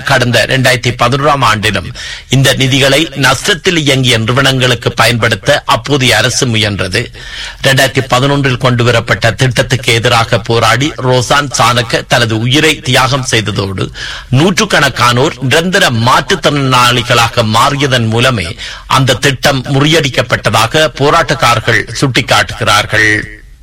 கடந்த இரண்டாயிரத்தி பதினோராம் ஆண்டிலும் இந்த நிதிகளை நஷ்டத்தில் இயங்கிய நிறுவனங்களுக்கு பயன்படுத்த அப்போதைய அரசு முயன்றது இரண்டாயிரத்தி பதினொன்றில் கொண்டுவரப்பட்ட திட்டத்துக்கு எதிராக போராடி ரோசான் சாணக்க தனது உயிரை தியாகம் செய்ததோடு நூற்றுக்கணக்கானோர் நிரந்தர மாற்றுத்திறனாளிகளாக மாறியதன் மூலமே அந்த திட்டம் முறியடிக்கப்பட்டதாக போராட்டக்காரர்கள் சுட்டிக்காட்டுகிறார்கள்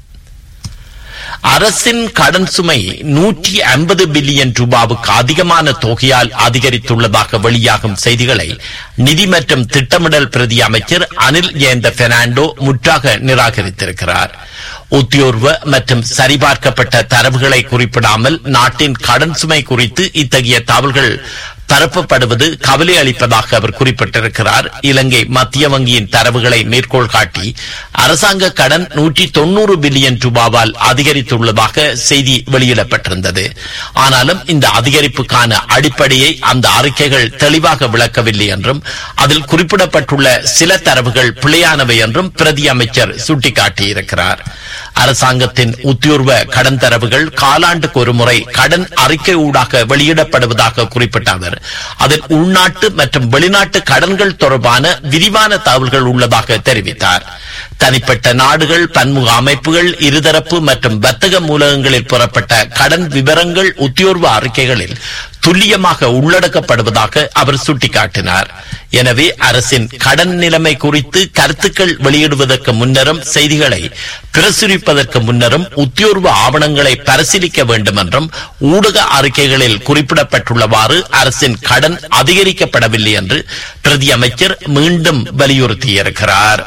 அரசின் கடன் சுமை நூற்றி ஐம்பது பில்லியன் ரூபாவுக்கு அதிகமான தொகையால் அதிகரித்துள்ளதாக வெளியாகும் செய்திகளை நிதி மற்றும் திட்டமிடல் பிரதி அமைச்சர் அனில் ஜெயந்த பெர்னாண்டோ முற்றாக நிராகரித்திருக்கிறார் உத்தியோர்வ மற்றும் சரிபார்க்கப்பட்ட தரவுகளை குறிப்பிடாமல் நாட்டின் கடன் சுமை குறித்து இத்தகைய தகவல்கள் பரப்பப்படுவது கவலை அளிப்பதாக அவர் குறிப்பிட்டிருக்கிறார் இலங்கை மத்திய வங்கியின் தரவுகளை மேற்கோள் காட்டி அரசாங்க கடன் நூற்றி தொன்னூறு பில்லியன் ரூபாவால் அதிகரித்துள்ளதாக செய்தி வெளியிடப்பட்டிருந்தது ஆனாலும் இந்த அதிகரிப்புக்கான அடிப்படையை அந்த அறிக்கைகள் தெளிவாக விளக்கவில்லை என்றும் அதில் குறிப்பிடப்பட்டுள்ள சில தரவுகள் பிழையானவை என்றும் பிரதி அமைச்சர் சுட்டிக்காட்டியிருக்கிறார் அரசாங்கத்தின் உத்தியோர்வ கடன் தரவுகள் காலாண்டுக்கு ஒரு முறை கடன் அறிக்கை ஊடாக வெளியிடப்படுவதாக குறிப்பிட்ட அவர் அதில் உள்நாட்டு மற்றும் வெளிநாட்டு கடன்கள் தொடர்பான விரிவான தகவல்கள் உள்ளதாக தெரிவித்தார் தனிப்பட்ட நாடுகள் பன்முக அமைப்புகள் இருதரப்பு மற்றும் வர்த்தக மூலகங்களில் புறப்பட்ட கடன் விவரங்கள் உத்தியோர்வ அறிக்கைகளில் துல்லியமாக உள்ளடக்கப்படுவதாக அவர் சுட்டிக்காட்டினார் எனவே அரசின் கடன் நிலைமை குறித்து கருத்துக்கள் வெளியிடுவதற்கு முன்னரும் செய்திகளை பிரசுரிப்பதற்கு முன்னரும் உத்தியோர்வ ஆவணங்களை பரிசீலிக்க வேண்டும் என்றும் ஊடக அறிக்கைகளில் குறிப்பிடப்பட்டுள்ளவாறு அரசின் கடன் அதிகரிக்கப்படவில்லை என்று பிரதி அமைச்சர் மீண்டும் வலியுறுத்தியிருக்கிறார்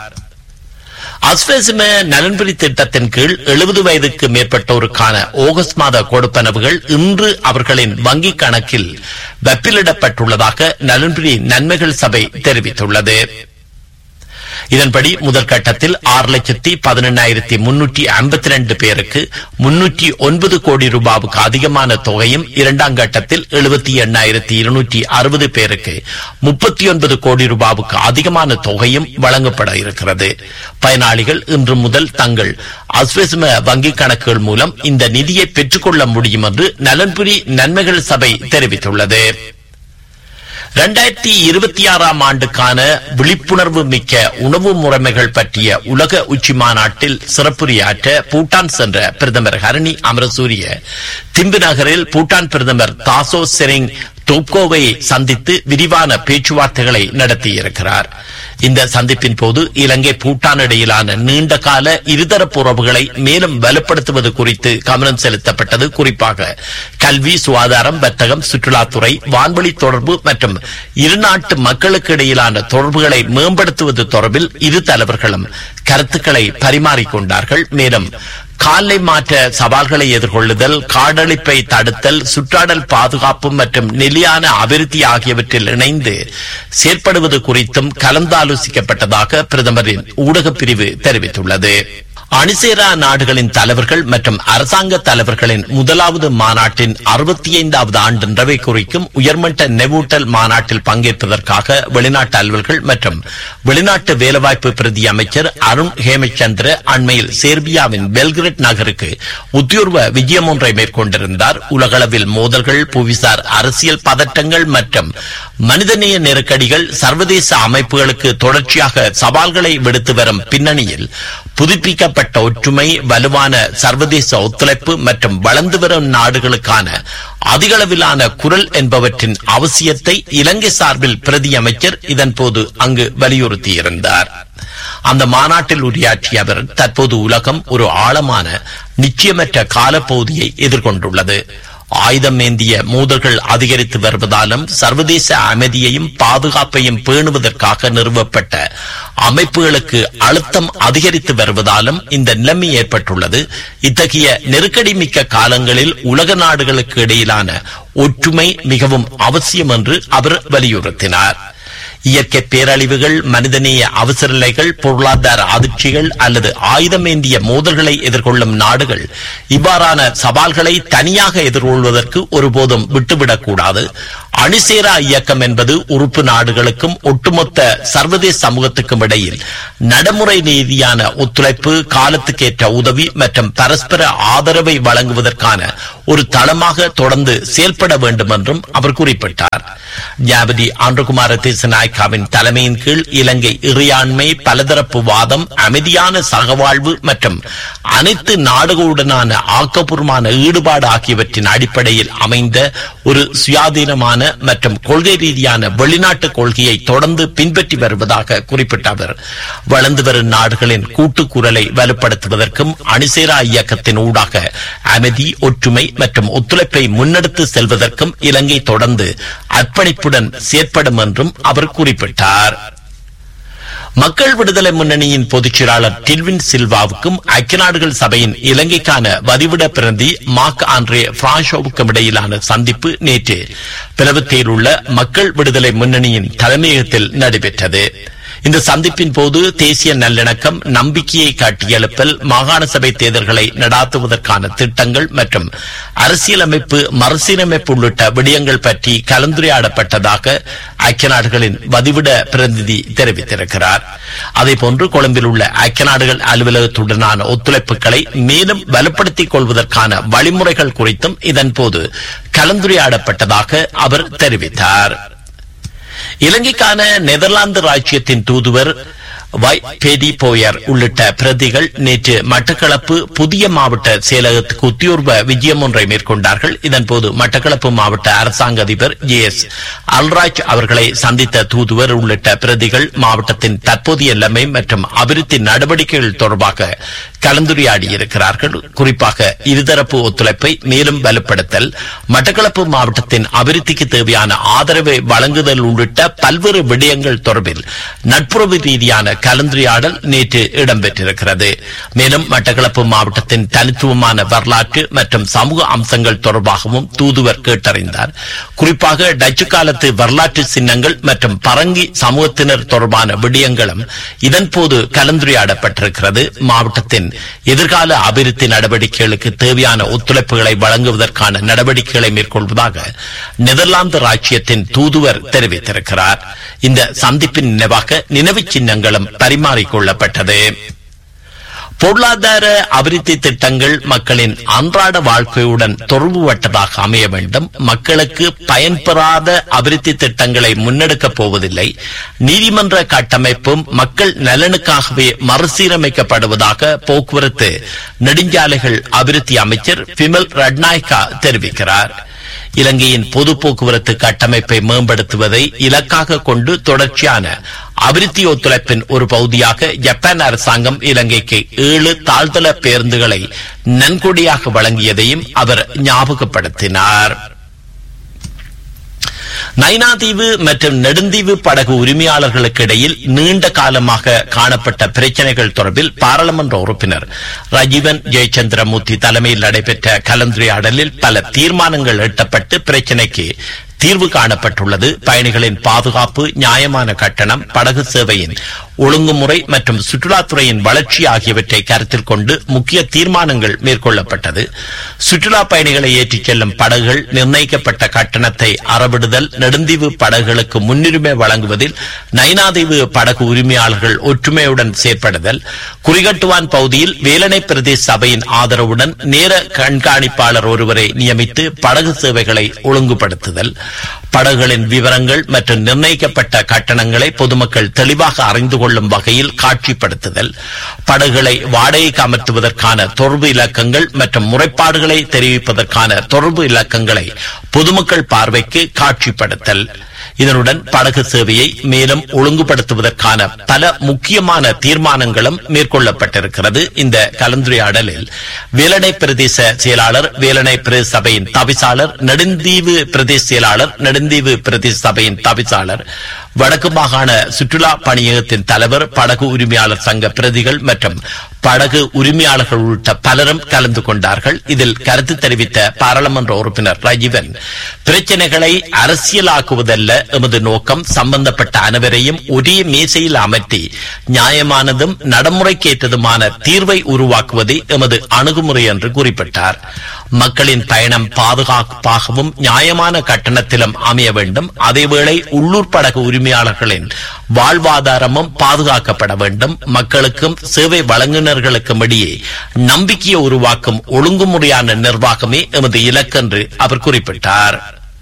அஸ்வசிம நலன்புரி திட்டத்தின் கீழ் எழுபது வயதுக்கு மேற்பட்டோருக்கான ஆகஸ்ட் மாத கொடுப்பனவுகள் இன்று அவர்களின் வங்கிக் கணக்கில் வெப்பிலிடப்பட்டுள்ளதாக நலன்புரி நன்மைகள் சபை தெரிவித்துள்ளது இதன்படி முதல் கட்டத்தில் ஆறு லட்சத்தி பதினெண்ணாயிரத்தி முன்னூற்றி ஐம்பத்தி ரெண்டு பேருக்கு முன்னூற்றி ஒன்பது கோடி ரூபாவுக்கு அதிகமான தொகையும் இரண்டாம் கட்டத்தில் எழுபத்தி எண்ணாயிரத்தி இருநூற்றி அறுபது பேருக்கு முப்பத்தி ஒன்பது கோடி ரூபாவுக்கு அதிகமான தொகையும் வழங்கப்பட இருக்கிறது பயனாளிகள் இன்று முதல் தங்கள் அஸ்வசிம வங்கிக் கணக்குகள் மூலம் இந்த நிதியை பெற்றுக்கொள்ள முடியும் என்று நலன்புரி நன்மைகள் சபை தெரிவித்துள்ளது இரண்டாயிரத்தி இருபத்தி ஆறாம் ஆண்டுக்கான விழிப்புணர்வு மிக்க உணவு முறைமைகள் பற்றிய உலக உச்சி மாநாட்டில் சிறப்புரையாற்ற பூட்டான் சென்ற பிரதமர் ஹரணி அமரசூரிய திம்பு நகரில் பூட்டான் பிரதமர் தாசோ செரிங் டோப்கோவை சந்தித்து விரிவான பேச்சுவார்த்தைகளை நடத்தியிருக்கிறார் இந்த சந்திப்பின் போது இலங்கை பூட்டான் இடையிலான நீண்ட கால இருதரப்பு உறவுகளை மேலும் வலுப்படுத்துவது குறித்து கவனம் செலுத்தப்பட்டது குறிப்பாக கல்வி சுகாதாரம் வர்த்தகம் சுற்றுலாத்துறை வான்வழி தொடர்பு மற்றும் இரு நாட்டு மக்களுக்கு இடையிலான தொடர்புகளை மேம்படுத்துவது தொடர்பில் இரு தலைவர்களும் கருத்துக்களை பரிமாறிக்கொண்டார்கள் மேலும் காலை மாற்ற சவால்களை எதிர்கொள்ளுதல் காடழிப்பை தடுத்தல் சுற்றாடல் பாதுகாப்பு மற்றும் நிலையான அபிவிருத்தி ஆகியவற்றில் இணைந்து செயற்படுவது குறித்தும் கலந்தாலோசிக்கப்பட்டதாக பிரதமரின் ஊடகப் பிரிவு தெரிவித்துள்ளது அணிசேரா நாடுகளின் தலைவர்கள் மற்றும் அரசாங்க தலைவர்களின் முதலாவது மாநாட்டின் அறுபத்தி ஐந்தாவது ஆண்டு நிறைவை குறிக்கும் உயர்மட்ட நெவூட்டல் மாநாட்டில் பங்கேற்பதற்காக வெளிநாட்டு அலுவல்கள் மற்றும் வெளிநாட்டு வேலைவாய்ப்பு பிரதி அமைச்சர் அருண் ஹேமச்சந்திர அண்மையில் சேர்பியாவின் பெல்கிரேட் நகருக்கு உத்தியோர்வ விஜயம் ஒன்றை மேற்கொண்டிருந்தார் உலகளவில் மோதல்கள் புவிசார் அரசியல் பதட்டங்கள் மற்றும் மனிதநேய நெருக்கடிகள் சர்வதேச அமைப்புகளுக்கு தொடர்ச்சியாக சவால்களை விடுத்து வரும் பின்னணியில் புதுப்பிக்கப்பட்ட ஒற்றுமை வலுவான சர்வதேச ஒத்துழைப்பு மற்றும் வளர்ந்து வரும் நாடுகளுக்கான அதிகளவிலான குரல் என்பவற்றின் அவசியத்தை இலங்கை சார்பில் பிரதி அமைச்சர் இதன்போது அங்கு வலியுறுத்தியிருந்தார் அந்த மாநாட்டில் உரையாற்றிய அவர் தற்போது உலகம் ஒரு ஆழமான நிச்சயமற்ற காலப்பகுதியை எதிர்கொண்டுள்ளது ஆயுதம் ஏந்திய மோதல்கள் அதிகரித்து வருவதாலும் சர்வதேச அமைதியையும் பாதுகாப்பையும் பேணுவதற்காக நிறுவப்பட்ட அமைப்புகளுக்கு அழுத்தம் அதிகரித்து வருவதாலும் இந்த நிலைமை ஏற்பட்டுள்ளது இத்தகைய நெருக்கடி மிக்க காலங்களில் உலக நாடுகளுக்கு இடையிலான ஒற்றுமை மிகவும் அவசியம் என்று அவர் வலியுறுத்தினார் இயற்கை பேரழிவுகள் மனிதநேய அவசர நிலைகள் பொருளாதார அதிர்ச்சிகள் அல்லது ஆயுதமேந்திய மோதல்களை எதிர்கொள்ளும் நாடுகள் இவ்வாறான சவால்களை தனியாக எதிர்கொள்வதற்கு ஒருபோதும் விட்டுவிடக்கூடாது அணிசேரா இயக்கம் என்பது உறுப்பு நாடுகளுக்கும் ஒட்டுமொத்த சர்வதேச சமூகத்துக்கும் இடையில் நடைமுறை ரீதியான ஒத்துழைப்பு காலத்துக்கேற்ற உதவி மற்றும் பரஸ்பர ஆதரவை வழங்குவதற்கான ஒரு தளமாக தொடர்ந்து செயல்பட வேண்டும் என்றும் அவர் குறிப்பிட்டார் ஜாபதி ஆண்டுகுமார தேசநாயக்காவின் தலைமையின் கீழ் இலங்கை இறையாண்மை பலதரப்பு வாதம் அமைதியான சகவாழ்வு மற்றும் அனைத்து நாடுகளுடனான ஆக்கப்பூர்வமான ஈடுபாடு ஆகியவற்றின் அடிப்படையில் அமைந்த ஒரு சுயாதீனமான மற்றும் கொள்கை ரீதியான வெளிநாட்டு கொள்கையை தொடர்ந்து பின்பற்றி வருவதாக குறிப்பிட்ட அவர் வளர்ந்து வரும் நாடுகளின் கூட்டுக்குரலை வலுப்படுத்துவதற்கும் அணிசேரா இயக்கத்தின் ஊடாக அமைதி ஒற்றுமை மற்றும் ஒத்துழைப்பை முன்னெடுத்து செல்வதற்கும் இலங்கை தொடர்ந்து அர்ப்பணிப்புடன் செயற்படும் என்றும் அவர் குறிப்பிட்டார் மக்கள் விடுதலை முன்னணியின் பொதுச் செயலாளர் டில்வின் சில்வாவுக்கும் ஐக்கிய நாடுகள் சபையின் இலங்கைக்கான வதிவிட பிரதி மார்க் ஆண்ட்ரே பிரான்சோவுக்கும் இடையிலான சந்திப்பு நேற்று பிளவத்தையில் உள்ள மக்கள் விடுதலை முன்னணியின் தலைமையகத்தில் நடைபெற்றது இந்த சந்திப்பின் போது தேசிய நல்லிணக்கம் நம்பிக்கையை காட்டியெழுப்பல் மாகாண சபை தேர்தல்களை நடாத்துவதற்கான திட்டங்கள் மற்றும் அரசியலமைப்பு மறுசீரமைப்பு உள்ளிட்ட விடயங்கள் பற்றி கலந்துரையாடப்பட்டதாக ஐக்கிய நாடுகளின் வதிவிட பிரதிநிதி தெரிவித்திருக்கிறார் அதேபோன்று கொழும்பில் உள்ள ஐக்கிய நாடுகள் அலுவலகத்துடனான ஒத்துழைப்புகளை மேலும் வலுப்படுத்திக் கொள்வதற்கான வழிமுறைகள் குறித்தும் இதன்போது கலந்துரையாடப்பட்டதாக அவர் தெரிவித்தார் இலங்கைக்கான நெதர்லாந்து ராஜ்யத்தின் தூதுவர் வை பேடி போயர் உள்ளிட்ட பிரதிகள் நேற்று மட்டக்களப்பு புதிய மாவட்ட செயலகத்துக்கு உத்தியோர்வ விஜயம் ஒன்றை மேற்கொண்டார்கள் இதன்போது மட்டக்களப்பு மாவட்ட அரசாங்க அதிபர் ஜே எஸ் அல்ராஜ் அவர்களை சந்தித்த தூதுவர் உள்ளிட்ட பிரதிகள் மாவட்டத்தின் தற்போதைய நிலைமை மற்றும் அபிவிருத்தி நடவடிக்கைகள் தொடர்பாக கலந்துரையாடியிருக்கிறார்கள் குறிப்பாக இருதரப்பு ஒத்துழைப்பை மேலும் வலுப்படுத்தல் மட்டக்களப்பு மாவட்டத்தின் அபிவிருத்திக்கு தேவையான ஆதரவை வழங்குதல் உள்ளிட்ட பல்வேறு விடயங்கள் தொடர்பில் நட்புறவு ரீதியான கலந்துரையாடல் நேற்று இடம்பெற்றிருக்கிறது மேலும் மட்டக்களப்பு மாவட்டத்தின் தனித்துவமான வரலாற்று மற்றும் சமூக அம்சங்கள் தொடர்பாகவும் தூதுவர் கேட்டறிந்தார் குறிப்பாக டச்சு காலத்து வரலாற்று சின்னங்கள் மற்றும் பரங்கி சமூகத்தினர் தொடர்பான விடயங்களும் இதன்போது கலந்துரையாடப்பட்டிருக்கிறது மாவட்டத்தின் எதிர்கால அபிவிருத்தி நடவடிக்கைகளுக்கு தேவையான ஒத்துழைப்புகளை வழங்குவதற்கான நடவடிக்கைகளை மேற்கொள்வதாக நெதர்லாந்து ராஜ்யத்தின் தூதுவர் தெரிவித்திருக்கிறார் இந்த சந்திப்பின் நினைவாக நினைவுச் சின்னங்களும் பரிமாறிக்கொள்ளப்பட்டது பொருளாதார அபிவிருத்தி திட்டங்கள் மக்களின் அன்றாட வாழ்க்கையுடன் தொடர்புபட்டதாக அமைய வேண்டும் மக்களுக்கு பயன்பெறாத அபிவிருத்தி திட்டங்களை முன்னெடுக்கப் போவதில்லை நீதிமன்ற கட்டமைப்பும் மக்கள் நலனுக்காகவே மறுசீரமைக்கப்படுவதாக போக்குவரத்து நெடுஞ்சாலைகள் அபிவிருத்தி அமைச்சர் பிமல் ரட்நாயக்கா தெரிவிக்கிறார் இலங்கையின் பொது போக்குவரத்து கட்டமைப்பை மேம்படுத்துவதை இலக்காக கொண்டு தொடர்ச்சியான அபிவிருத்தி ஒத்துழைப்பின் ஒரு பகுதியாக ஜப்பான் அரசாங்கம் இலங்கைக்கு ஏழு தாழ்தள பேருந்துகளை நன்கொடியாக வழங்கியதையும் அவர் ஞாபகப்படுத்தினார் நைனாதீவு மற்றும் நெடுந்தீவு படகு உரிமையாளர்களுக்கு இடையில் நீண்ட காலமாக காணப்பட்ட பிரச்சனைகள் தொடர்பில் பாராளுமன்ற உறுப்பினர் ரஜீவன் ஜெயச்சந்திரமூர்த்தி தலைமையில் நடைபெற்ற கலந்துரையாடலில் பல தீர்மானங்கள் எட்டப்பட்டு பிரச்சனைக்கு தீர்வு காணப்பட்டுள்ளது பயணிகளின் பாதுகாப்பு நியாயமான கட்டணம் படகு சேவையின் ஒழுங்குமுறை மற்றும் சுற்றுலாத்துறையின் வளர்ச்சி ஆகியவற்றை கருத்தில் கொண்டு முக்கிய தீர்மானங்கள் மேற்கொள்ளப்பட்டது சுற்றுலா பயணிகளை ஏற்றிச் செல்லும் படகுகள் நிர்ணயிக்கப்பட்ட கட்டணத்தை அறவிடுதல் நெடுந்தீவு படகுகளுக்கு முன்னுரிமை வழங்குவதில் நைனாதீவு படகு உரிமையாளர்கள் ஒற்றுமையுடன் செயற்படுதல் குறிகட்டுவான் பகுதியில் வேலனை பிரதேச சபையின் ஆதரவுடன் நேர கண்காணிப்பாளர் ஒருவரை நியமித்து படகு சேவைகளை ஒழுங்குபடுத்துதல் படகுகளின் விவரங்கள் மற்றும் நிர்ணயிக்கப்பட்ட கட்டணங்களை பொதுமக்கள் தெளிவாக அறிந்து கொள்ளும் வகையில் காட்சிப்படுத்துதல் படகுகளை வாடகைக்கு அமர்த்துவதற்கான தொடர்பு இலக்கங்கள் மற்றும் முறைப்பாடுகளை தெரிவிப்பதற்கான தொடர்பு இலக்கங்களை பொதுமக்கள் பார்வைக்கு காட்சிப்படுத்தல் இதனுடன் படகு சேவையை மேலும் ஒழுங்குபடுத்துவதற்கான பல முக்கியமான தீர்மானங்களும் மேற்கொள்ளப்பட்டிருக்கிறது இந்த கலந்துரையாடலில் வேலனை பிரதேச செயலாளர் வேலனை பிரதேச சபையின் தவிசாளர் நெடுந்தீவு பிரதேச செயலாளர் நெடுந்தீவு பிரதேச சபையின் தவிசாளர் வடக்கு மாகாண சுற்றுலா பணியகத்தின் தலைவர் படகு உரிமையாளர் சங்க பிரதிகள் மற்றும் படகு உரிமையாளர்கள் உள்ளிட்ட பலரும் கலந்து கொண்டார்கள் இதில் கருத்து தெரிவித்த பாராளுமன்ற உறுப்பினர் ரஜீவன் பிரச்சனைகளை அரசியலாக்குவதல்ல எமது நோக்கம் சம்பந்தப்பட்ட அனைவரையும் ஒரே மேசையில் அமர்த்தி நியாயமானதும் நடைமுறைக்கேற்றதுமான தீர்வை உருவாக்குவதே எமது அணுகுமுறை என்று குறிப்பிட்டார் மக்களின் பயணம் பாதுகாப்பாகவும் நியாயமான கட்டணத்திலும் அமைய வேண்டும் அதேவேளை உள்ளூர் படகு உரிமையாளர்களின் வாழ்வாதாரமும் பாதுகாக்கப்பட வேண்டும் மக்களுக்கும் சேவை வழங்குநர்களுக்கும் இடையே நம்பிக்கையை உருவாக்கும் ஒழுங்குமுறையான நிர்வாகமே எமது இலக்கென்று அவர் குறிப்பிட்டார்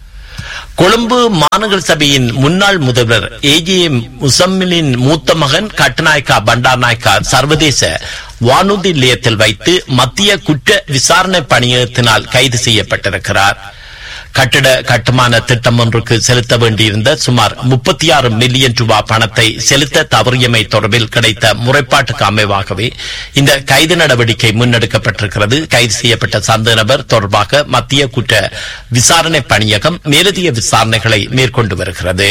கொழும்பு மாநகர சபையின் முன்னாள் முதல்வர் ஏஜே முசம்மிலின் மூத்த மகன் கட்டுநாயக்கா பண்டார்நாயக்கா சர்வதேச வானூர்தி நிலையத்தில் வைத்து மத்திய குற்ற விசாரணை பணியகத்தினால் கைது செய்யப்பட்டிருக்கிறார் கட்டிட கட்டுமான திட்டம் ஒன்றுக்கு செலுத்த வேண்டியிருந்த சுமார் முப்பத்தி ஆறு மில்லியன் ரூபாய் பணத்தை செலுத்த தவறியமை தொடர்பில் கிடைத்த முறைப்பாட்டுக்கு அமைவாகவே இந்த கைது நடவடிக்கை முன்னெடுக்கப்பட்டிருக்கிறது கைது செய்யப்பட்ட சந்த நபர் தொடர்பாக மத்திய குற்ற விசாரணை பணியகம் மேலதிக விசாரணைகளை மேற்கொண்டு வருகிறது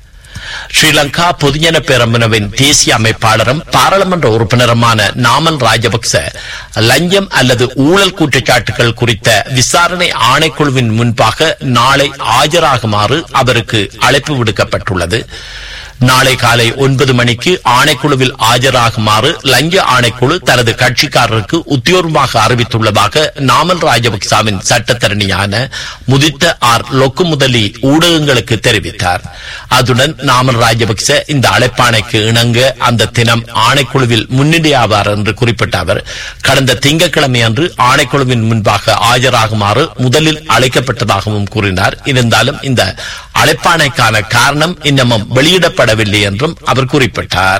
ஸ்ரீலங்கா பொதுஜன பேரமுனவின் தேசிய அமைப்பாளரும் பாராளுமன்ற உறுப்பினருமான நாமல் ராஜபக்ச லஞ்சம் அல்லது ஊழல் குற்றச்சாட்டுகள் குறித்த விசாரணை ஆணைக்குழுவின் முன்பாக நாளை ஆஜராகுமாறு அவருக்கு அழைப்பு விடுக்கப்பட்டுள்ளது நாளை காலை ஒன்பது மணிக்கு ஆணைக்குழுவில் ஆஜராகுமாறு லஞ்ச ஆணைக்குழு தனது கட்சிக்காரருக்கு உத்தியோகமாக அறிவித்துள்ளதாக நாமல் ராஜபக்சாவின் சட்டத்தரணியான முதித்த ஆர் லொக்குமுதலி ஊடகங்களுக்கு தெரிவித்தார் அதுடன் நாமல் ராஜபக்ச இந்த அழைப்பாணைக்கு இணங்க அந்த தினம் ஆணைக்குழுவில் முன்னிலையாவார் என்று குறிப்பிட்ட அவர் கடந்த திங்கட்கிழமை அன்று ஆணைக்குழுவின் முன்பாக ஆஜராகுமாறு முதலில் அழைக்கப்பட்டதாகவும் கூறினார் இருந்தாலும் இந்த அழைப்பாணைக்கான காரணம் இன்னமும் வெளியிடப்படவில்லை என்றும் அவர் குறிப்பிட்டார்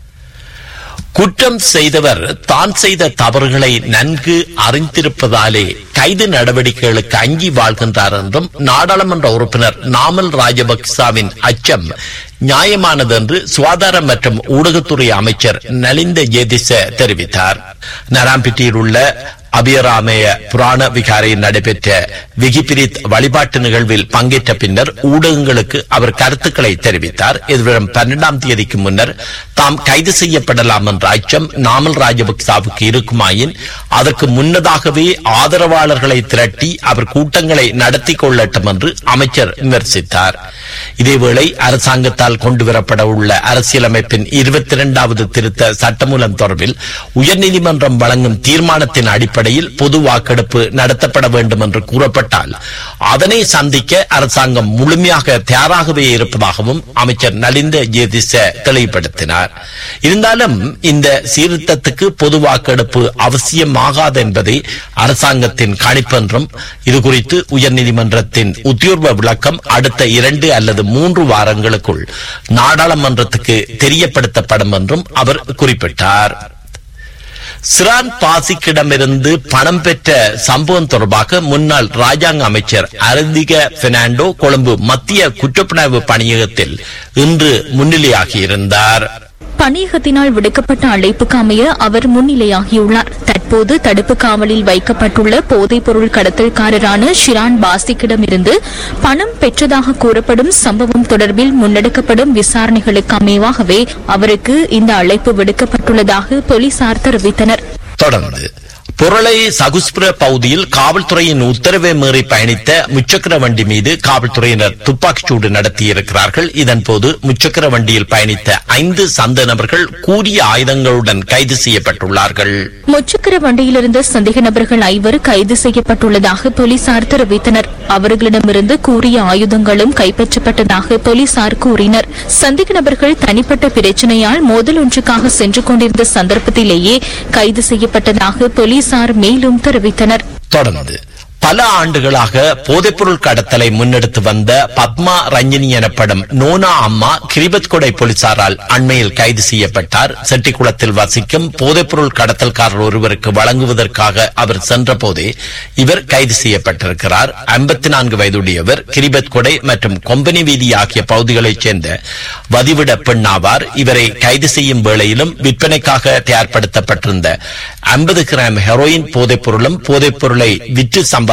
குற்றம் செய்தவர் தான் செய்த தவறுகளை நன்கு அறிந்திருப்பதாலே கைது நடவடிக்கைகளுக்கு அங்கி வாழ்கின்றார் என்றும் நாடாளுமன்ற உறுப்பினர் நாமல் ராஜபக்சாவின் அச்சம் நியாயமானது என்று சுகாதார மற்றும் ஊடகத்துறை அமைச்சர் நலிந்த ஜேதிச தெரிவித்தார் நராம்பிட்டியில் உள்ள அபியராமய புராண விகாரையில் நடைபெற்ற விகிபிரித் வழிபாட்டு நிகழ்வில் பங்கேற்ற பின்னர் ஊடகங்களுக்கு அவர் கருத்துக்களை தெரிவித்தார் எதிர்வரும் பன்னெண்டாம் தேதிக்கு முன்னர் தாம் கைது செய்யப்படலாம் என்ற அச்சம் நாமல் ராஜபக்சாவுக்கு இருக்குமாயின் அதற்கு முன்னதாகவே ஆதரவாளர்களை திரட்டி அவர் கூட்டங்களை நடத்தி கொள்ளட்டும் என்று அமைச்சர் விமர்சித்தார் இதேவேளை அரசாங்கத்தால் கொண்டுவரப்பட உள்ள அரசியலமைப்பின் இருபத்தி இரண்டாவது திருத்த சட்டமூலம் தொடர்பில் உயர்நீதிமன்றம் வழங்கும் தீர்மானத்தின் அடிப்படையில் பொது வாக்கெடுப்பு நடத்தப்பட வேண்டும் என்று கூறப்பட்டால் அதனை சந்திக்க அரசாங்கம் முழுமையாக தயாராகவே இருப்பதாகவும் அமைச்சர் நலிந்த ஜேதிச தெளிவுபடுத்தினார் இருந்தாலும் இந்த சீர்திருத்தத்துக்கு பொது வாக்கெடுப்பு அவசியமாகாது என்பதை அரசாங்கத்தின் கணிப்பு என்றும் இதுகுறித்து உயர்நீதிமன்றத்தின் உத்தியோர்வ விளக்கம் அடுத்த இரண்டு அல்லது மூன்று வாரங்களுக்குள் நாடாளுமன்றத்துக்கு தெரியப்படுத்தப்படும் என்றும் அவர் குறிப்பிட்டார் சிரான் பாசிக்கிடமிருந்து பணம் பெற்ற சம்பவம் தொடர்பாக முன்னாள் ராஜாங்க அமைச்சர் அரதிக பெர்னாண்டோ கொழும்பு மத்திய குற்றப்புலனாய்வு பணியகத்தில் இன்று முன்னிலையாகியிருந்தார் பணியகத்தினால் விடுக்கப்பட்ட அழைப்புக்கு அமைய அவர் முன்னிலையாகியுள்ளார் தற்போது தடுப்பு காவலில் வைக்கப்பட்டுள்ள போதைப் பொருள் கடத்தல்காரரான ஷிரான் பாசிக்கிடமிருந்து பணம் பெற்றதாக கூறப்படும் சம்பவம் தொடர்பில் முன்னெடுக்கப்படும் விசாரணைகளுக்கு அமைவாகவே அவருக்கு இந்த அழைப்பு விடுக்கப்பட்டுள்ளதாக போலீசார் தெரிவித்தனர் தொடர்ந்து பொருளை சகுஸ்புர பகுதியில் காவல்துறையின் உத்தரவை மீறி பயணித்த முச்சக்கர வண்டி மீது காவல்துறையினர் துப்பாக்கிச் சூடு நடத்தியிருக்கிறார்கள் இதன்போது முச்சக்கர வண்டியில் பயணித்த ஐந்து சந்த நபர்கள் கூறிய ஆயுதங்களுடன் கைது செய்யப்பட்டுள்ளார்கள் முச்சக்கர வண்டியில் இருந்த சந்தேக நபர்கள் ஐவர் கைது செய்யப்பட்டுள்ளதாக போலீசார் தெரிவித்தனர் அவர்களிடமிருந்து கூறிய ஆயுதங்களும் கைப்பற்றப்பட்டதாக போலீசார் கூறினர் சந்தேக நபர்கள் தனிப்பட்ட பிரச்சனையால் மோதல் ஒன்றுக்காக சென்று கொண்டிருந்த சந்தர்ப்பத்திலேயே கைது செய்யப்பட்டதாக போலீசார் மேலும் தெரிவித்தனர் தொடர்ந்து பல ஆண்டுகளாக போதைப்பொருள் கடத்தலை முன்னெடுத்து வந்த பத்மா ரஞ்சினி எனப்படும் நோனா அம்மா கிரிபத்கொடை போலீசாரால் அண்மையில் கைது செய்யப்பட்டார் செட்டிக்குளத்தில் வசிக்கும் போதைப்பொருள் கடத்தல்காரர் ஒருவருக்கு வழங்குவதற்காக அவர் சென்றபோதே இவர் கைது செய்யப்பட்டிருக்கிறார் ஐம்பத்தி நான்கு வயதுடையவர் கிரிபத்கொடை மற்றும் கொம்பனி வீதி ஆகிய பகுதிகளைச் சேர்ந்த வதிவிட பெண்ணாவார் இவரை கைது செய்யும் வேளையிலும் விற்பனைக்காக தயார்படுத்தப்பட்டிருந்த ஐம்பது கிராம் ஹெரோயின் போதைப் பொருளும் போதைப் பொருளை விற்று சம்பாதித்த